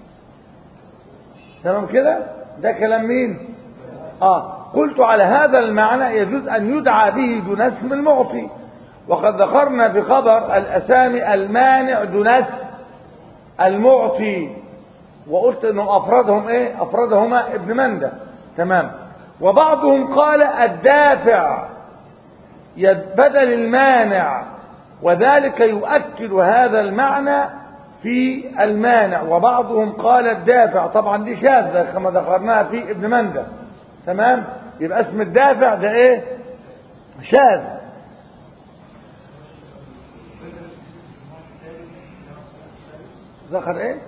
تمام كده ده كلام مين اه قلت على هذا المعنى يجوز أن يدعى به دون اسم المعطي وقد ذكرنا في خبر الأسامي المانع دون اسم المعطي وقلت انه افرادهم ايه افرادهما ابن مندى تمام وبعضهم قال الدافع بدل المانع وذلك يؤكد هذا المعنى في المانع وبعضهم قال الدافع طبعا دي شاذة كما ذكرناها في ابن مندى تمام يبقى اسم الدافع ده ايه شاذ ذكر ايه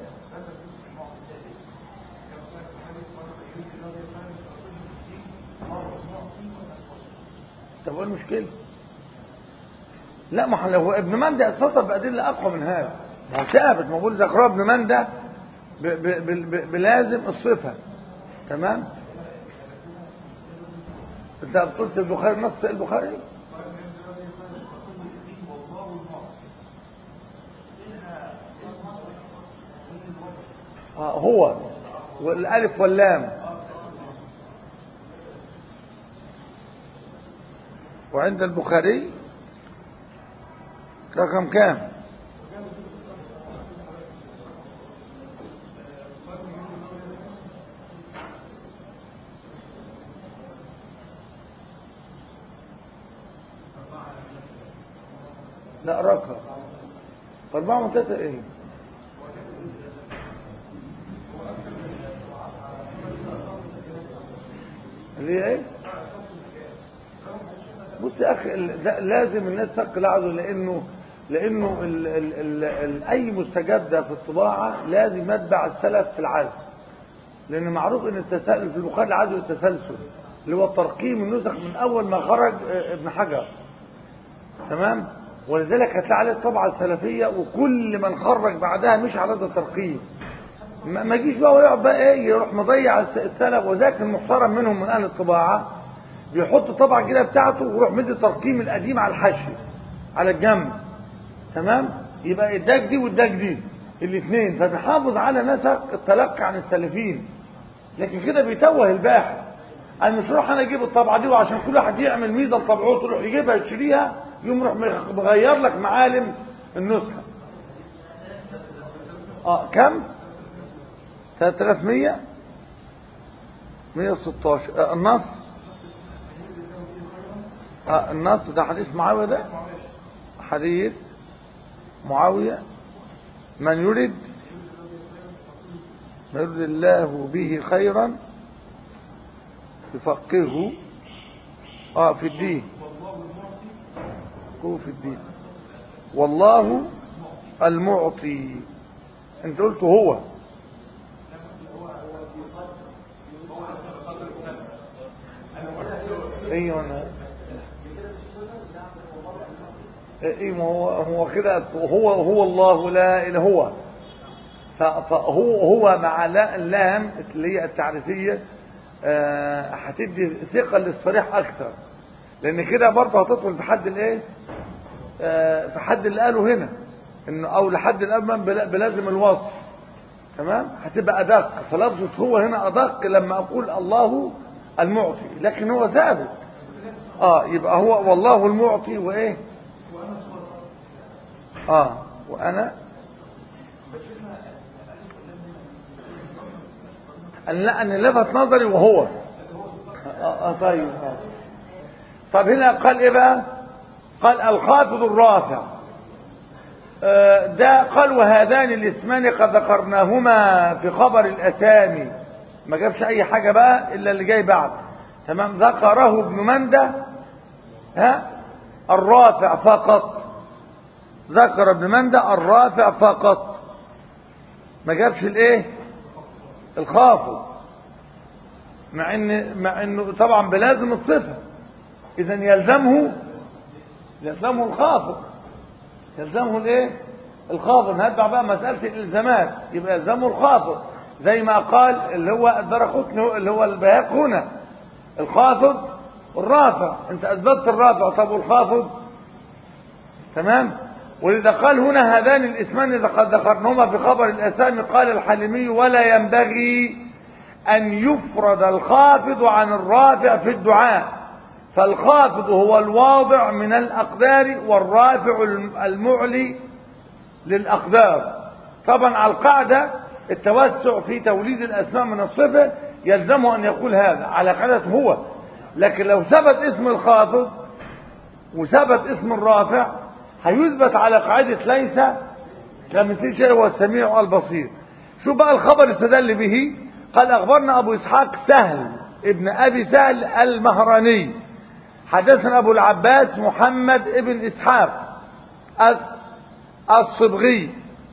طب ايه المشكله لا ما هو ابن مندى اتصل بادله اقوى من هذا ما هو ثابت ما بقول ذكرها ابن مندى بلازم الصفه تمام انت قلت البخاري نص البخاري آه هو والالف واللام وعند البخاري رقم كام لا رقم أربعة من تلاتة إيه اللي هي إيه بص يا أخي لازم الناس تقل عزه لأنه لأنه ال ال ال ال أي مستجد في الطباعة لازم يتبع السلف في العزل لأن معروف أن التسلسل في البخاري العزل التسلسل اللي هو ترقيم النسخ من أول ما خرج ابن حجر تمام ولذلك هتلاقي عليه الطبعة السلفية وكل من خرج بعدها مش على هذا الترقيم ما يجيش بقى ويقعد بقى ايه يروح مضيع السلف وذاك المحترم منهم من اهل الطباعه بيحط طبعه كده بتاعته ويروح مدي الترقيم القديم على الحشي على الجنب تمام يبقى اداك دي واداك دي الاثنين فبيحافظ على نسق التلقي عن السلفيين لكن كده بيتوه الباحث انا مش راح انا اجيب الطبعه دي وعشان كل واحد يعمل ميزه لطبعته يروح يجيبها يشتريها يقوم يروح مغير لك معالم النسخه اه كم 3100 116 آه النص آه النص ده حديث معاوية ده حديث معاوية من يرد من يرد الله به خيرا يفقهه اه في الدين يفقهه في الدين والله المعطي انت قلت هو ايوه انا ايه ما هو هو كده هو هو الله لا اله هو فهو هو مع لا اللام اللي هي التعريفيه هتدي ثقه للصريح اكثر لان كده برضه هتدخل في حد الايه في حد اللي قاله هنا انه او لحد الامام بلازم الوصف تمام هتبقى ادق فلفظه هو هنا ادق لما اقول الله المعطي لكن هو ثابت اه يبقى هو والله المعطي وايه اه وانا لا ان لفت نظري وهو اه, آه طيب آه. طب هنا قال ايه بقى قال الخافض الرافع آه ده قال وهذان الاسمان قد ذكرناهما في خبر الاسامي ما جابش اي حاجة بقى الا اللي جاي بعد تمام ذكره ابن مندى ها الرافع فقط ذكر ابن مندى الرافع فقط ما جابش الايه الخافض مع ان مع انه طبعا بلازم الصفه اذا يلزمه يلزمه الخافض يلزمه الايه الخافض هتبع بقى مساله الالزامات يبقى يلزمه الخافض زي ما قال اللي هو الدرقطني اللي هو البياق هنا الخافض والرافع انت اثبتت الرافع طب والخافض تمام ولذا قال هنا هذان الاسمان اذا قد ذكرناهما في خبر الاسامي قال الحلمي ولا ينبغي ان يفرد الخافض عن الرافع في الدعاء فالخافض هو الواضع من الاقدار والرافع المعلي للاقدار طبعا على القاعده التوسع في توليد الاسماء من الصفه يلزمه ان يقول هذا على قاعده هو لكن لو ثبت اسم الخافض وثبت اسم الرافع هيثبت على قاعدة ليس كمثل شيء هو السميع البصير شو بقى الخبر استدل به قال أخبرنا أبو إسحاق سهل ابن أبي سهل المهراني حدثنا أبو العباس محمد ابن إسحاق الصبغي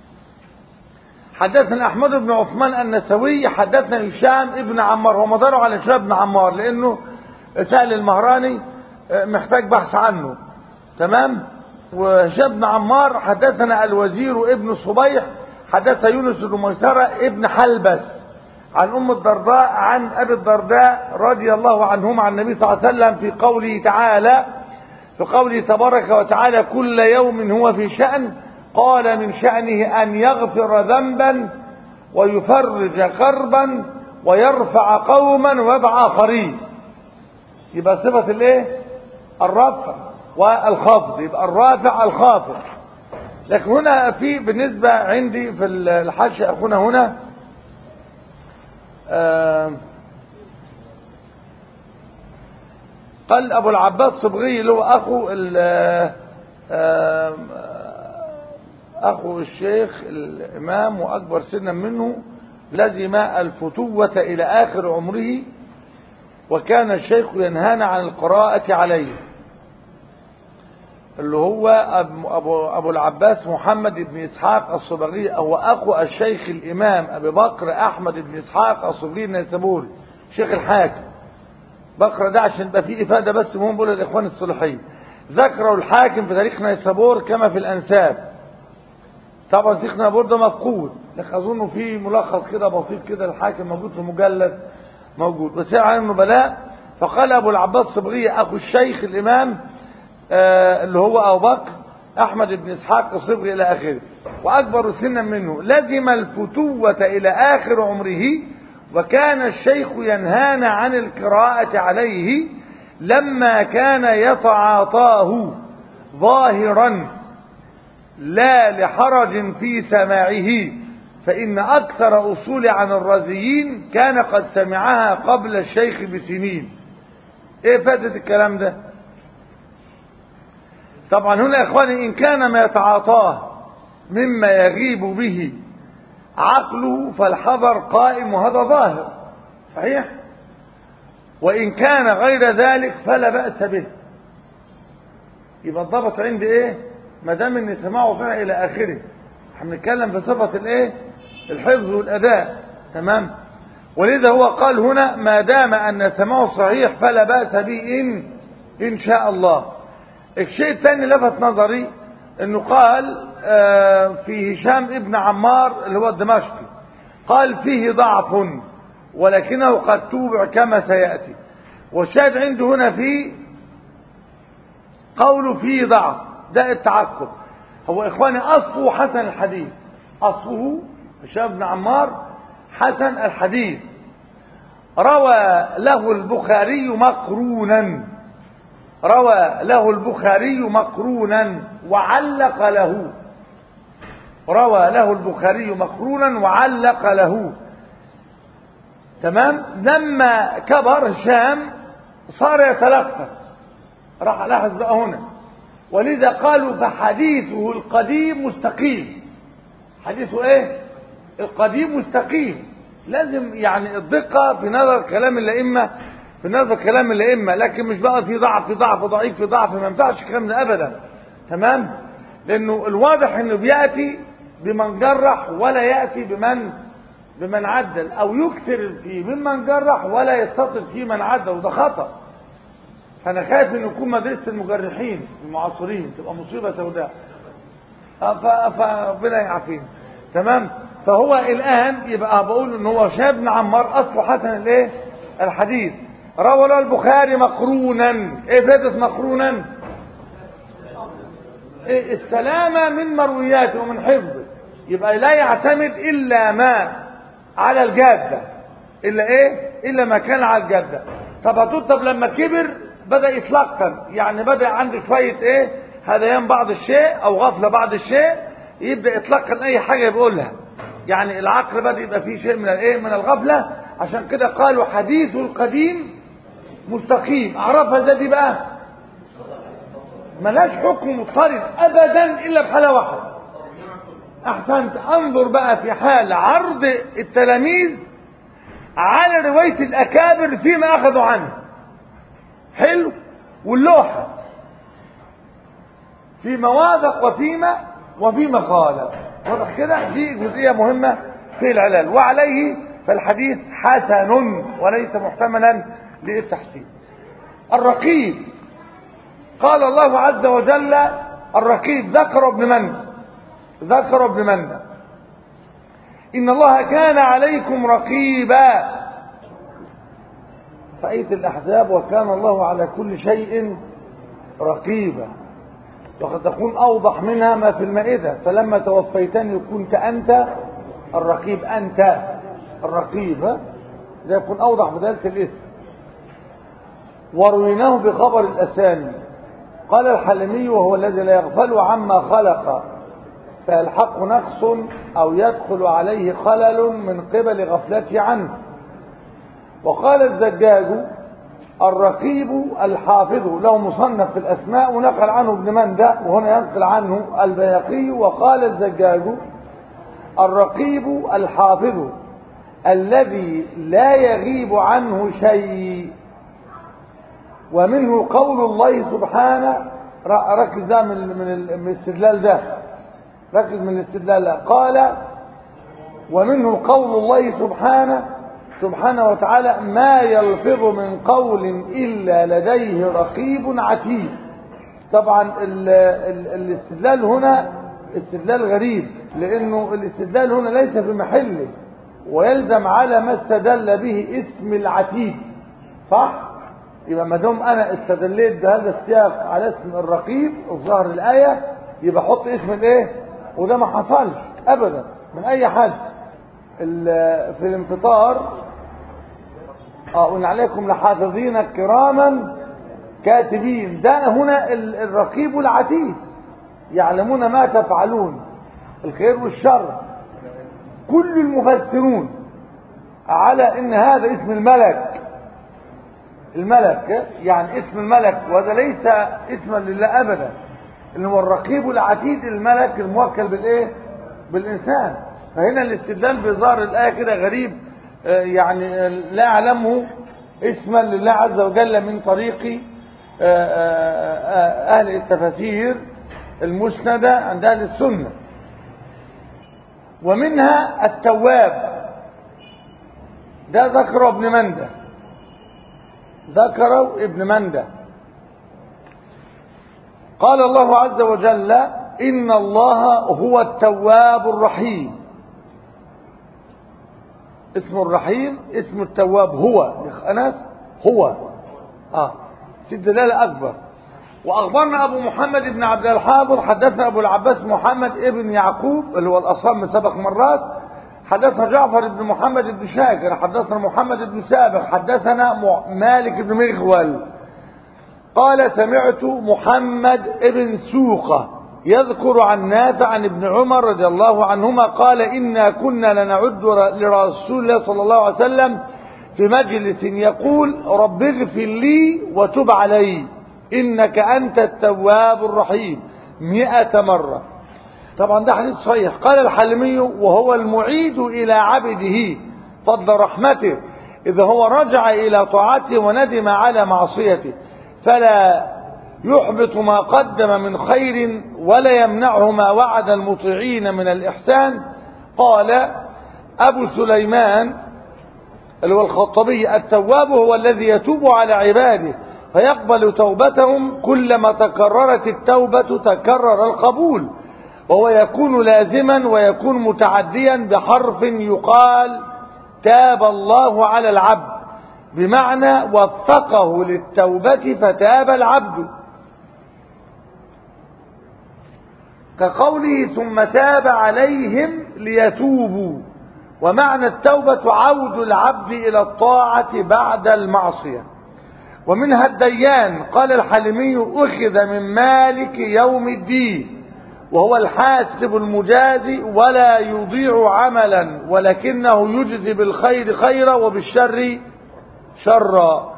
حدثنا أحمد بن عثمان النسوي حدثنا هشام ابن عمار هو مداره على هشام بن عمار لأنه سهل المهراني محتاج بحث عنه تمام وهشام بن عمار حدثنا الوزير ابن صبيح حدث يونس بن ميسرة ابن حلبس عن أم الدرداء عن أبي الدرداء رضي الله عنهما عن النبي صلى الله عليه وسلم في قوله تعالى في قوله تبارك وتعالى كل يوم هو في شأن قال من شأنه أن يغفر ذنبا ويفرج كربا ويرفع قوما ويضع آخرين يبقى صفة الايه الرفع والخفض يبقى الرافع الخافض لكن هنا في بالنسبة عندي في الحاشية أخونا هنا آه قال أبو العباس صبغي اللي هو أخو آه أخو الشيخ الإمام وأكبر سنا منه لزم الفتوة إلى آخر عمره وكان الشيخ ينهانا عن القراءة عليه اللي هو أبو, أبو العباس محمد بن إسحاق الصبغي هو أخو الشيخ الإمام أبي بكر أحمد بن إسحاق الصبغي النيسابوري شيخ الحاكم بكر ده عشان يبقى فيه إفادة بس مهم بقول الإخوان الصالحين ذكروا الحاكم في تاريخ نيسابور كما في الأنساب طبعا شيخ نيسابور ده مفقود لكن أظن في ملخص كده بسيط كده الحاكم موجود في مجلد موجود بس عن النبلاء فقال أبو العباس الصبغي أخو الشيخ الإمام آه اللي هو أبو بكر أحمد بن إسحاق الصبغي إلى آخره وأكبر سنا منه لزم الفتوة إلى آخر عمره وكان الشيخ ينهانا عن القراءة عليه لما كان يتعاطاه ظاهرا لا لحرج في سماعه فإن أكثر أصول عن الرازيين كان قد سمعها قبل الشيخ بسنين إيه فائدة الكلام ده طبعا هنا يا إخواني إن كان ما يتعاطاه مما يغيب به عقله فالحذر قائم وهذا ظاهر صحيح وإن كان غير ذلك فلا بأس به يبقى الضبط عندي إيه ما دام إن سماعه صحيح إلى آخره احنا بنتكلم في صفة الإيه الحفظ والأداء تمام ولذا هو قال هنا ما دام أن سماعه صحيح فلا بأس به إن إن شاء الله الشيء الثاني لفت نظري انه قال آه في هشام ابن عمار اللي هو الدمشقي قال فيه ضعف ولكنه قد توبع كما سيأتي والشاهد عنده هنا في قوله فيه ضعف ده التعقب هو إخواني أصله حسن الحديث أصله هشام بن عمار حسن الحديث روى له البخاري مقرونا روى له البخاري مقرونا وعلق له روى له البخاري مقرونا وعلق له تمام لما كبر هشام صار يتلقى راح لاحظ بقى هنا ولذا قالوا فحديثه القديم مستقيم حديثه ايه القديم مستقيم لازم يعني الدقة في نظر كلام الأئمة في نظر كلام الأئمة لكن مش بقى في ضعف في ضعف ضعيف في ضعف ما ينفعش الكلام ده أبدا تمام لأنه الواضح إنه بيأتي بمن جرح ولا يأتي بمن بمن عدل أو يكثر في ممن جرح ولا يستطر في من عدل وده خطأ فأنا خايف إن يكون مدرسة المجرحين المعاصرين تبقى مصيبة سوداء فربنا يعافينا تمام فهو الآن يبقى بقول إن هو شاب بن عمار أصله حسن الإيه الحديث روى البخاري مقرونا إيه فائدة مقرونا إيه السلامة من مروياته ومن حفظه يبقى لا يعتمد إلا ما على الجادة إلا إيه إلا ما كان على الجادة طب هتقول طب لما كبر بدأ يتلقن يعني بدأ عنده شوية إيه هذيان بعض الشيء أو غفلة بعض الشيء يبدأ يتلقن أي حاجة بيقولها يعني العقل بدأ يبقى فيه شيء من الإيه من الغفلة عشان كده قالوا حديث القديم مستقيم أعرفها ازاي دي بقى ملاش حكم مضطرد أبدا إلا بحالة واحدة أحسنت أنظر بقى في حال عرض التلاميذ على رواية الأكابر فيما أخذوا عنه حلو واللوحة فيما واثق وفيما وفيما خالف واضح كده دي جزئية مهمة في العلال وعليه فالحديث حسن وليس محتملا للتحسين الرقيب قال الله عز وجل الرقيب ذكر ابن من ذكر ابن من إن الله كان عليكم رقيبا فأية الأحزاب وكان الله على كل شيء رقيبا وقد تكون أوضح منها ما في المائدة فلما توفيتني كنت أنت الرقيب أنت الرقيب ده يكون أوضح بدالة الاسم ورويناه بخبر الأسامي قال الحلمي وهو الذي لا يغفل عما خلق فيلحق نقص أو يدخل عليه خلل من قبل غفلته عنه وقال الزجاج الرقيب الحافظ له مصنف في الأسماء ونقل عنه ابن مندى وهنا ينقل عنه البيقي وقال الزجاج الرقيب الحافظ الذي لا يغيب عنه شيء ومنه قول الله سبحانه ركز ده من من الاستدلال ده ركز من الاستدلال ده قال ومنه قول الله سبحانه سبحانه وتعالى ما يلفظ من قول إلا لديه رقيب عتيد طبعا ال ال الاستدلال هنا استدلال غريب لأنه الاستدلال هنا ليس في محله ويلزم على ما استدل به اسم العتيد صح؟ يبقى ما دام انا استدليت بهذا السياق على اسم الرقيب الظاهر الايه يبقى حط اسم الايه وده ما حصلش ابدا من اي حد في الانفطار اه ان عليكم لحافظين كراما كاتبين ده هنا الرقيب العتيد يعلمون ما تفعلون الخير والشر كل المفسرون على ان هذا اسم الملك الملك يعني اسم الملك وهذا ليس اسما لله ابدا ان هو الرقيب العتيد الملك الموكل بالايه بالانسان فهنا الاستدلال بظاهر الايه كده غريب يعني لا اعلمه اسما لله عز وجل من طريق اهل التفاسير المسنده عند اهل السنه ومنها التواب ده ذكر ابن منده ذكروا ابن مندى قال الله عز وجل إن الله هو التواب الرحيم اسم الرحيم اسم التواب هو أنس هو آه في دلالة أكبر وأخبرنا أبو محمد بن عبد الحافظ حدثنا أبو العباس محمد ابن يعقوب اللي هو الأصم سبق مرات حدثنا جعفر بن محمد بن شاكر حدثنا محمد بن سابق حدثنا مالك بن مغول قال سمعت محمد بن سوقة يذكر عن نافع عن ابن عمر رضي الله عنهما قال إنا كنا لنعد لرسول الله صلى الله عليه وسلم في مجلس يقول رب اغفر لي وتب علي إنك أنت التواب الرحيم مئة مرة طبعا ده حديث صحيح قال الحلمي وهو المعيد إلى عبده فضل رحمته إذا هو رجع إلى طاعته وندم على معصيته فلا يحبط ما قدم من خير ولا يمنعه ما وعد المطيعين من الإحسان قال أبو سليمان اللي هو الخطبي التواب هو الذي يتوب على عباده فيقبل توبتهم كلما تكررت التوبة تكرر القبول وهو يكون لازما ويكون متعديا بحرف يقال تاب الله على العبد بمعنى وفقه للتوبة فتاب العبد كقوله ثم تاب عليهم ليتوبوا ومعنى التوبة عود العبد إلى الطاعة بعد المعصية ومنها الديان قال الحلمي أخذ من مالك يوم الدين وهو الحاسب المجازي ولا يضيع عملا ولكنه يجزي بالخير خيرا وبالشر شرا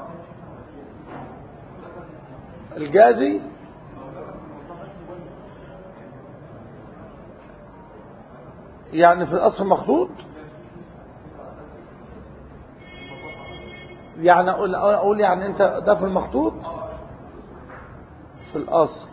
الجازي يعني في الأصل مخطوط يعني أقول, أقول يعني أنت ده في المخطوط في الأصل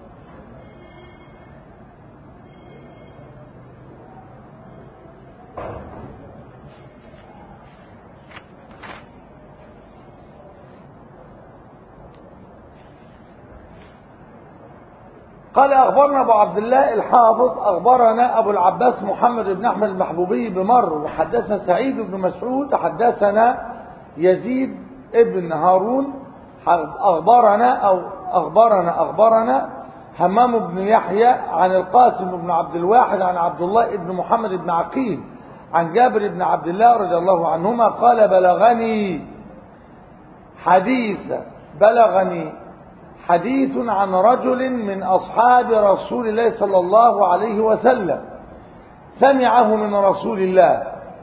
قال أخبرنا أبو عبد الله الحافظ أخبرنا أبو العباس محمد بن أحمد المحبوبي بمر وحدثنا سعيد بن مسعود حدثنا يزيد ابن هارون أخبرنا أو أخبرنا أخبرنا همام بن يحيى عن القاسم بن عبد الواحد عن عبد الله بن محمد بن عقيل عن جابر بن عبد الله رضي الله عنهما قال بلغني حديث بلغني حديث عن رجل من أصحاب رسول الله صلى الله عليه وسلم سمعه من رسول الله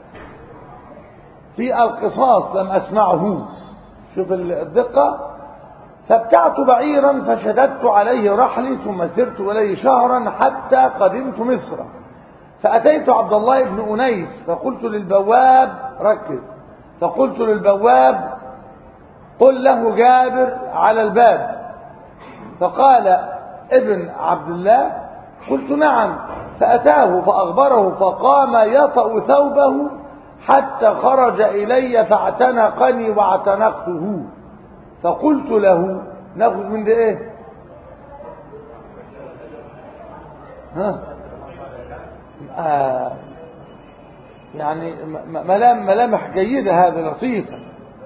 في القصاص لم أسمعه شوف الدقة فابتعت بعيرا فشددت عليه رحلي ثم سرت إليه شهرا حتى قدمت مصر فأتيت عبد الله بن أنيس فقلت للبواب ركز فقلت للبواب قل له جابر على الباب فقال ابن عبد الله قلت نعم فأتاه فأخبره فقام يطأ ثوبه حتى خرج إلي فاعتنقني واعتنقته فقلت له ناخذ من ده ايه ها آه يعني ملام ملامح جيدة هذه لطيفة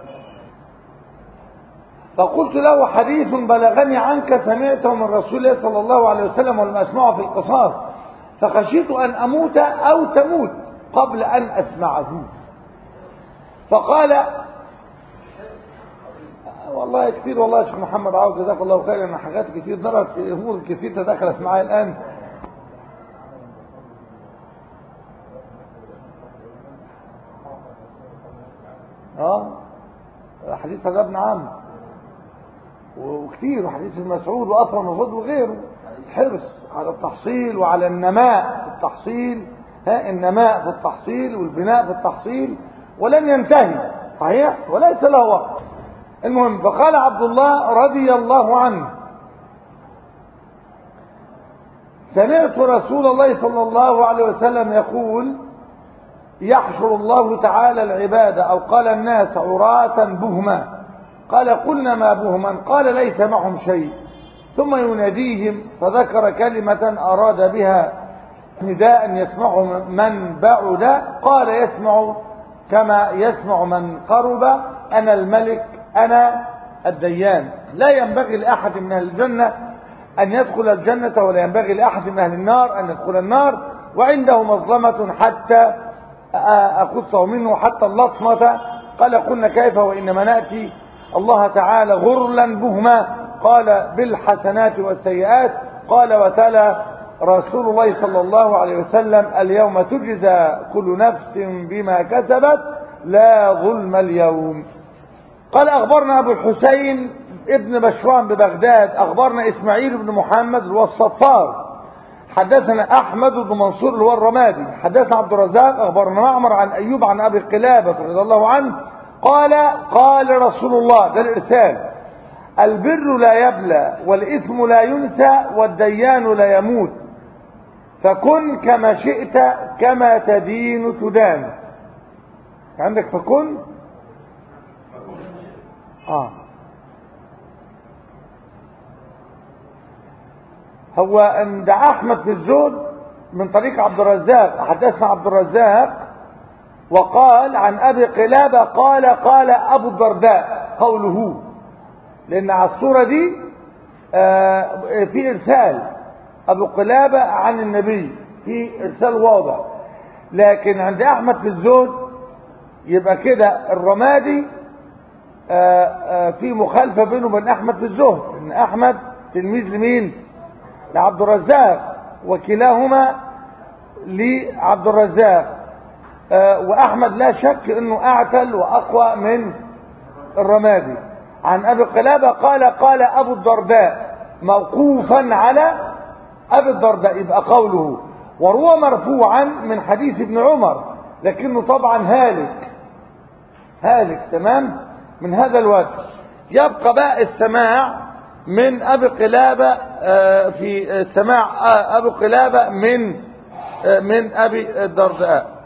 فقلت له حديث بلغني عنك سمعته من رسول الله صلى الله عليه وسلم ولم أسمعه في القصاص فخشيت أن أموت أو تموت قبل أن أسمعه فقال والله كثير والله يا شيخ محمد عاوز جزاك الله خيرا ان حاجات كثير ضربت امور كثير تدخلت معايا الان اه حديث هذا ابن عم وكثير وحديث المسعود واطرم وفضل وغيره حرص على التحصيل وعلى النماء في التحصيل ها النماء في التحصيل والبناء في التحصيل ولن ينتهي صحيح وليس له وقت المهم فقال عبد الله رضي الله عنه سمعت رسول الله صلى الله عليه وسلم يقول يحشر الله تعالى العباد أو قال الناس عراة بهما قال قلنا ما بهما قال ليس معهم شيء ثم يناديهم فذكر كلمة أراد بها نداء يسمعه من بعد قال يسمع كما يسمع من قرب أنا الملك أنا الديان لا ينبغي لأحد من أهل الجنة أن يدخل الجنة ولا ينبغي لأحد من أهل النار أن يدخل النار وعنده مظلمة حتى أقصه منه حتى اللطمة قال قلنا كيف وإنما نأتي الله تعالى غرلا بهما قال بالحسنات والسيئات قال وتلا رسول الله صلى الله عليه وسلم اليوم تجزى كل نفس بما كسبت لا ظلم اليوم قال أخبرنا أبو الحسين ابن بشران ببغداد أخبرنا إسماعيل بن محمد اللي هو الصفار حدثنا أحمد بن منصور اللي هو الرمادي حدثنا عبد الرزاق أخبرنا معمر عن أيوب عن أبي قلابة رضي الله عنه قال قال رسول الله ده الإرسال البر لا يبلى والإثم لا ينسى والديان لا يموت فكن كما شئت كما تدين تدان عندك فكن آه. هو عند أحمد في الزهد من طريق عبد الرزاق حدثنا عبد الرزاق وقال عن أبي قلابة قال قال أبو الدرداء قوله لأن على الصورة دي آه في إرسال أبو قلابة عن النبي في إرسال واضح لكن عند أحمد في الزهد يبقى كده الرمادي آه آه في مخالفة بينه وبين أحمد في الزهد إن أحمد تلميذ لمين؟ لعبد الرزاق وكلاهما لعبد الرزاق آه وأحمد لا شك أنه أعتل وأقوى من الرمادي عن أبي قلابة قال قال أبو الدرداء موقوفا على أبي الدرداء يبقى قوله وروى مرفوعا من حديث ابن عمر لكنه طبعا هالك هالك تمام من هذا الوجه يبقى بقى السماع من أبي قلابة في سماع أبو قلابة من من أبي الدرداء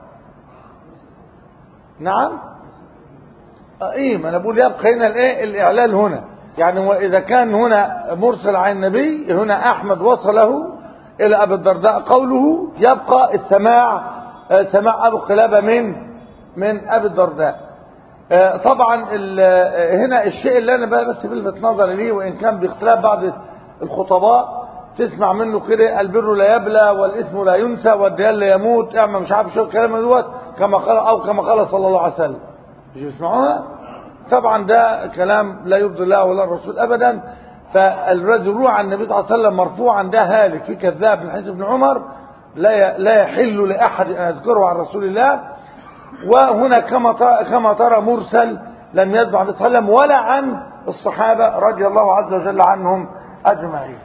نعم ايه ما انا بقول يبقى هنا الايه الاعلال هنا يعني واذا كان هنا مرسل عن النبي هنا احمد وصله الى ابي الدرداء قوله يبقى السماع سماع ابو قلابه من من ابي الدرداء طبعا هنا الشيء اللي انا بقى بس بلفت نظري ليه وان كان باختلاف بعض الخطباء تسمع منه كده البر لا يبلى والاثم لا ينسى والديان لا يموت اعمل مش عارف شو الكلام دوت كما قال او كما قال صلى الله عليه وسلم مش بيسمعوها طبعا ده كلام لا يرضي الله ولا الرسول ابدا فالذي روى عن النبي صلى الله عليه وسلم مرفوعا ده هالك في كذاب من حديث ابن عمر لا لا يحل لاحد ان يذكره عن رسول الله وهنا كما كما ترى مرسل لم يذكر عن النبي صلى الله عليه وسلم ولا عن الصحابه رضي الله عز وجل عنهم اجمعين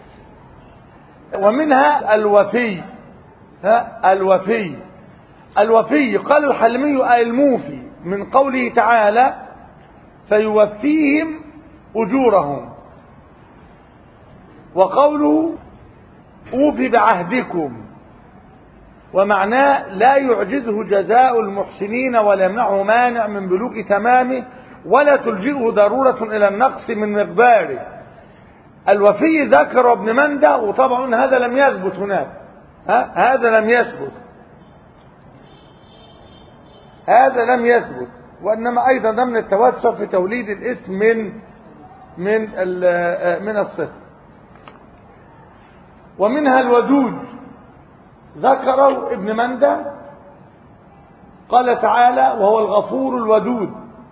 ومنها الوفي ها الوفي الوفي قال الحلمي الموفي من قوله تعالى فيوفيهم أجورهم وقوله أوفي بعهدكم ومعناه لا يعجزه جزاء المحسنين ولا يمنعه مانع من بلوغ تمامه ولا تلجئه ضرورة إلى النقص من مقداره الوفي ذكر ابن مندى وطبعا هذا لم يثبت هناك ها؟ هذا لم يثبت هذا لم يثبت وانما ايضا ضمن التوسع في توليد الاسم من من من الصفه ومنها الودود ذكره ابن مندى قال تعالى وهو الغفور الودود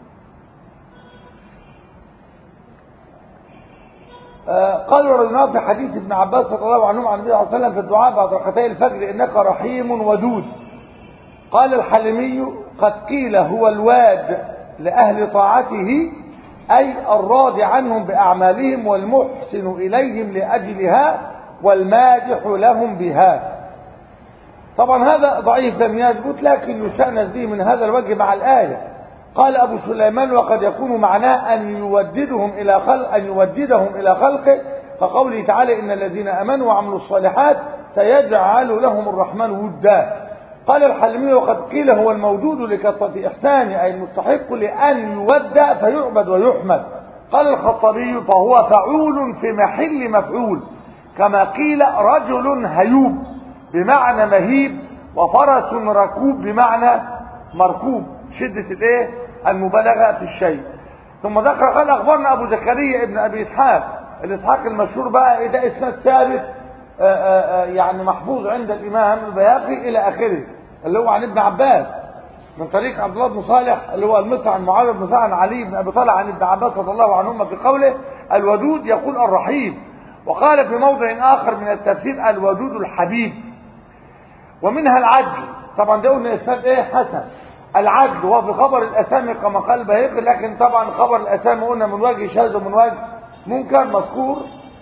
قال رجلنا في حديث ابن عباس رضي الله عنهما عن النبي صلى الله عليه وسلم في الدعاء بعد ركعتي الفجر انك رحيم ودود قال الحلمي قد قيل هو الواد لأهل طاعته أي الراضي عنهم بأعمالهم والمحسن إليهم لأجلها والمادح لهم بها طبعا هذا ضعيف لم يثبت لكن يستأنس به من هذا الوجه مع الآية قال أبو سليمان وقد يكون معناه أن يوددهم إلى خلق أن يوددهم إلى خلقه كقوله تعالى إن الذين آمنوا وعملوا الصالحات سيجعل لهم الرحمن ودا قال الحلمي وقد قيل هو الموجود لكثرة إحسانه أي المستحق لأن يودى فيعبد ويحمد قال الخطابي فهو فعول في محل مفعول كما قيل رجل هيوب بمعنى مهيب وفرس ركوب بمعنى مركوب شدة الايه المبالغة في الشيء ثم ذكر قال اخبرنا ابو زكريا ابن ابي اسحاق الاسحاق المشهور بقى ده اسناد ثابت يعني محفوظ عند الامام البياقي الى اخره اللي هو عن ابن عباس من طريق عبد الله بن صالح اللي هو المصري عن معاويه بن صالح عن علي بن ابي طالب عن ابن عباس رضي الله عنهما في قوله الودود يقول الرحيم وقال في موضع اخر من التفسير الودود الحبيب ومنها العدل طبعا ده قلنا اسناد ايه حسن العدل هو في خبر الاسامي كما قال البيهقي لكن طبعا خبر الاسامي قلنا من وجه شاذ ومن وجه منكر مذكور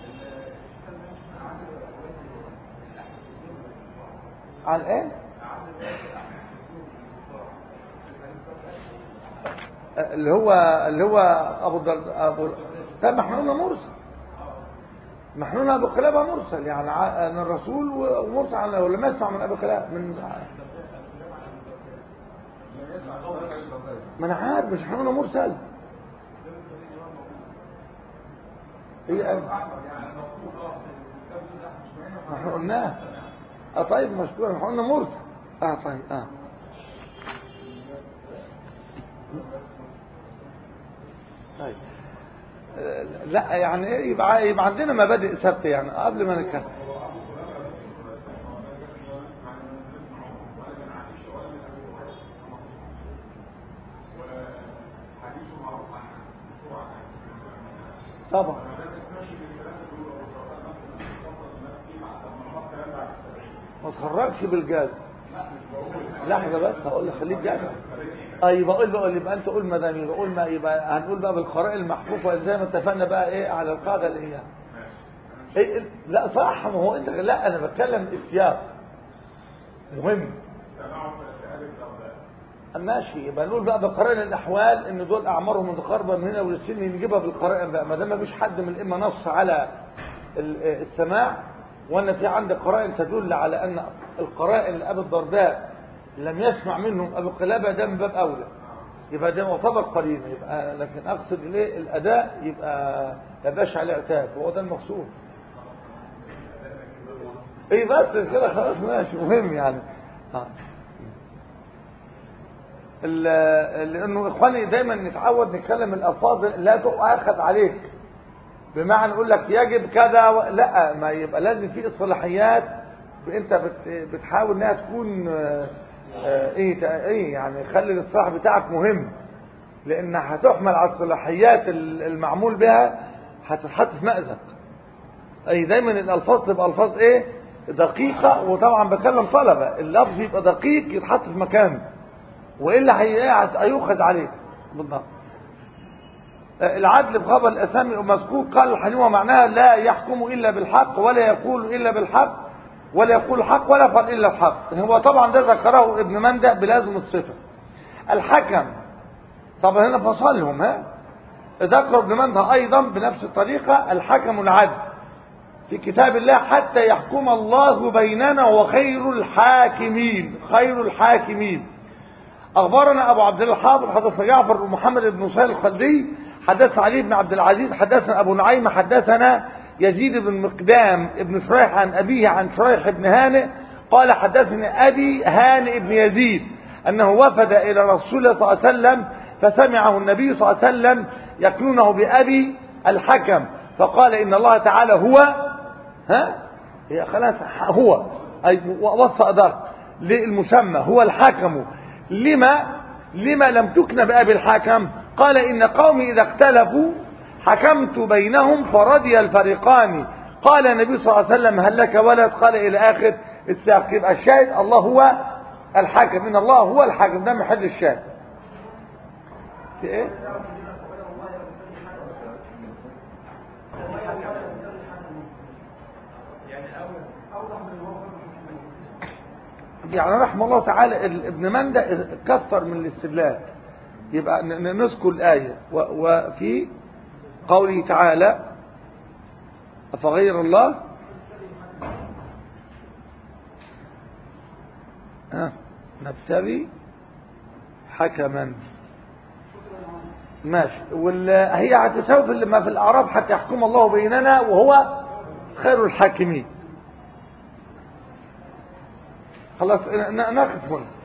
عن ايه اللي هو اللي هو ابو الدرد ابو طب ما احنا قلنا مرسل ما احنا قلنا ابو قلابه مرسل يعني ع- أن الرسول ومرسل عن ولا ما يسمع من ابو قلابه من ما انا عارف مش احنا قلنا مرسل هي ما احنا قلناه اه طيب مشكور احنا قلنا مرسل اه طيب اه طيب آه، لا يعني ايه يبقى يبقى عندنا مبادئ ثابته يعني قبل ما نتكلم طبعا ما تخرجش بالجاز لحظه بس هقول لك خليك جاي اه يبقى قول بقى يبقى انت قول ما دام يبقى قول ما يبقى هنقول بقى بالقراء المحفوفه زي ما اتفقنا بقى ايه على القاعده اللي هي إيه لا صح ما هو انت لا انا بتكلم السياق مهم ماشي يبقى نقول بقى بقرائن الاحوال ان دول اعمارهم متقاربه من هنا وللسن نجيبها بالقرائن بقى ما دام مفيش حد من الائمه نص على ال- السماع وان في عندك قرائن تدل على ان القرائن لابي الدرداء لم يسمع منهم ابو قلابه ده من باب اولى يبقى ده معتبر قرينه يبقى لكن اقصد اليه الاداء يبقى ما يبقاش عليه عتاب هو ده المقصود ايه بس كده خلاص ماشي مهم يعني آه. ال- لانه اخواني دايما نتعود نتكلم الالفاظ لا تؤاخذ عليك بمعنى نقول لك يجب كذا و... لا ما يبقى لازم في اصلاحيات انت بت... بتحاول انها تكون آه، آه، ايه تع- ايه يعني خلي الاصلاح بتاعك مهم لان هتحمل على الصلاحيات ال- المعمول بها هتتحط في مأزق اي دايما الالفاظ تبقى الفاظ ايه دقيقه وطبعا بكلم طلبه اللفظ يبقى دقيق يتحط في مكانه والا هي- هيؤخذ عليه بالضبط العدل في خبر الاسامي ومذكور قال الحنيوه معناها لا يحكم الا بالحق ولا يقول الا بالحق ولا يقول الحق ولا يفعل الا الحق هو طبعا ده ذكره ابن مندى بلازم الصفه الحكم طبعا هنا فصلهم ها ذكر ابن مندى ايضا بنفس الطريقه الحكم العدل في كتاب الله حتى يحكم الله بيننا وخير الحاكمين خير الحاكمين أخبرنا أبو عبد الله الحافظ حدثنا جعفر بن محمد بن سهيل الخلدي حدثنا علي بن عبد العزيز حدثنا أبو نعيم حدثنا يزيد بن مقدام بن شريح عن أبيه عن شريح بن هانئ قال حدثني أبي هانئ بن يزيد أنه وفد إلى رسول الله صلى الله عليه وسلم فسمعه النبي صلى الله عليه وسلم يكنونه بأبي الحكم فقال إن الله تعالى هو ها هي خلاص هو أي وصى أدار للمسمى هو الحكم لما لما لم تكن بأبي الحكم قال إن قومي إذا اختلفوا حكمت بينهم فرضي الفريقان قال النبي صلى الله عليه وسلم هل لك ولد قال إلى آخر السياق يبقى الشاهد الله هو الحاكم إن الله هو الحاكم ده محل الشاهد في إيه؟ يعني رحمه الله تعالى ال- ابن مندى كثر من الاستدلال يبقى ن- ن- نذكر الآية و- وفي قوله تعالى أفغير الله ها نبتغي حكما ماشي وال... هي هتساوي في ما في الأعراف حتى يحكم الله بيننا وهو خير الحاكمين خلاص ن- نقف هنا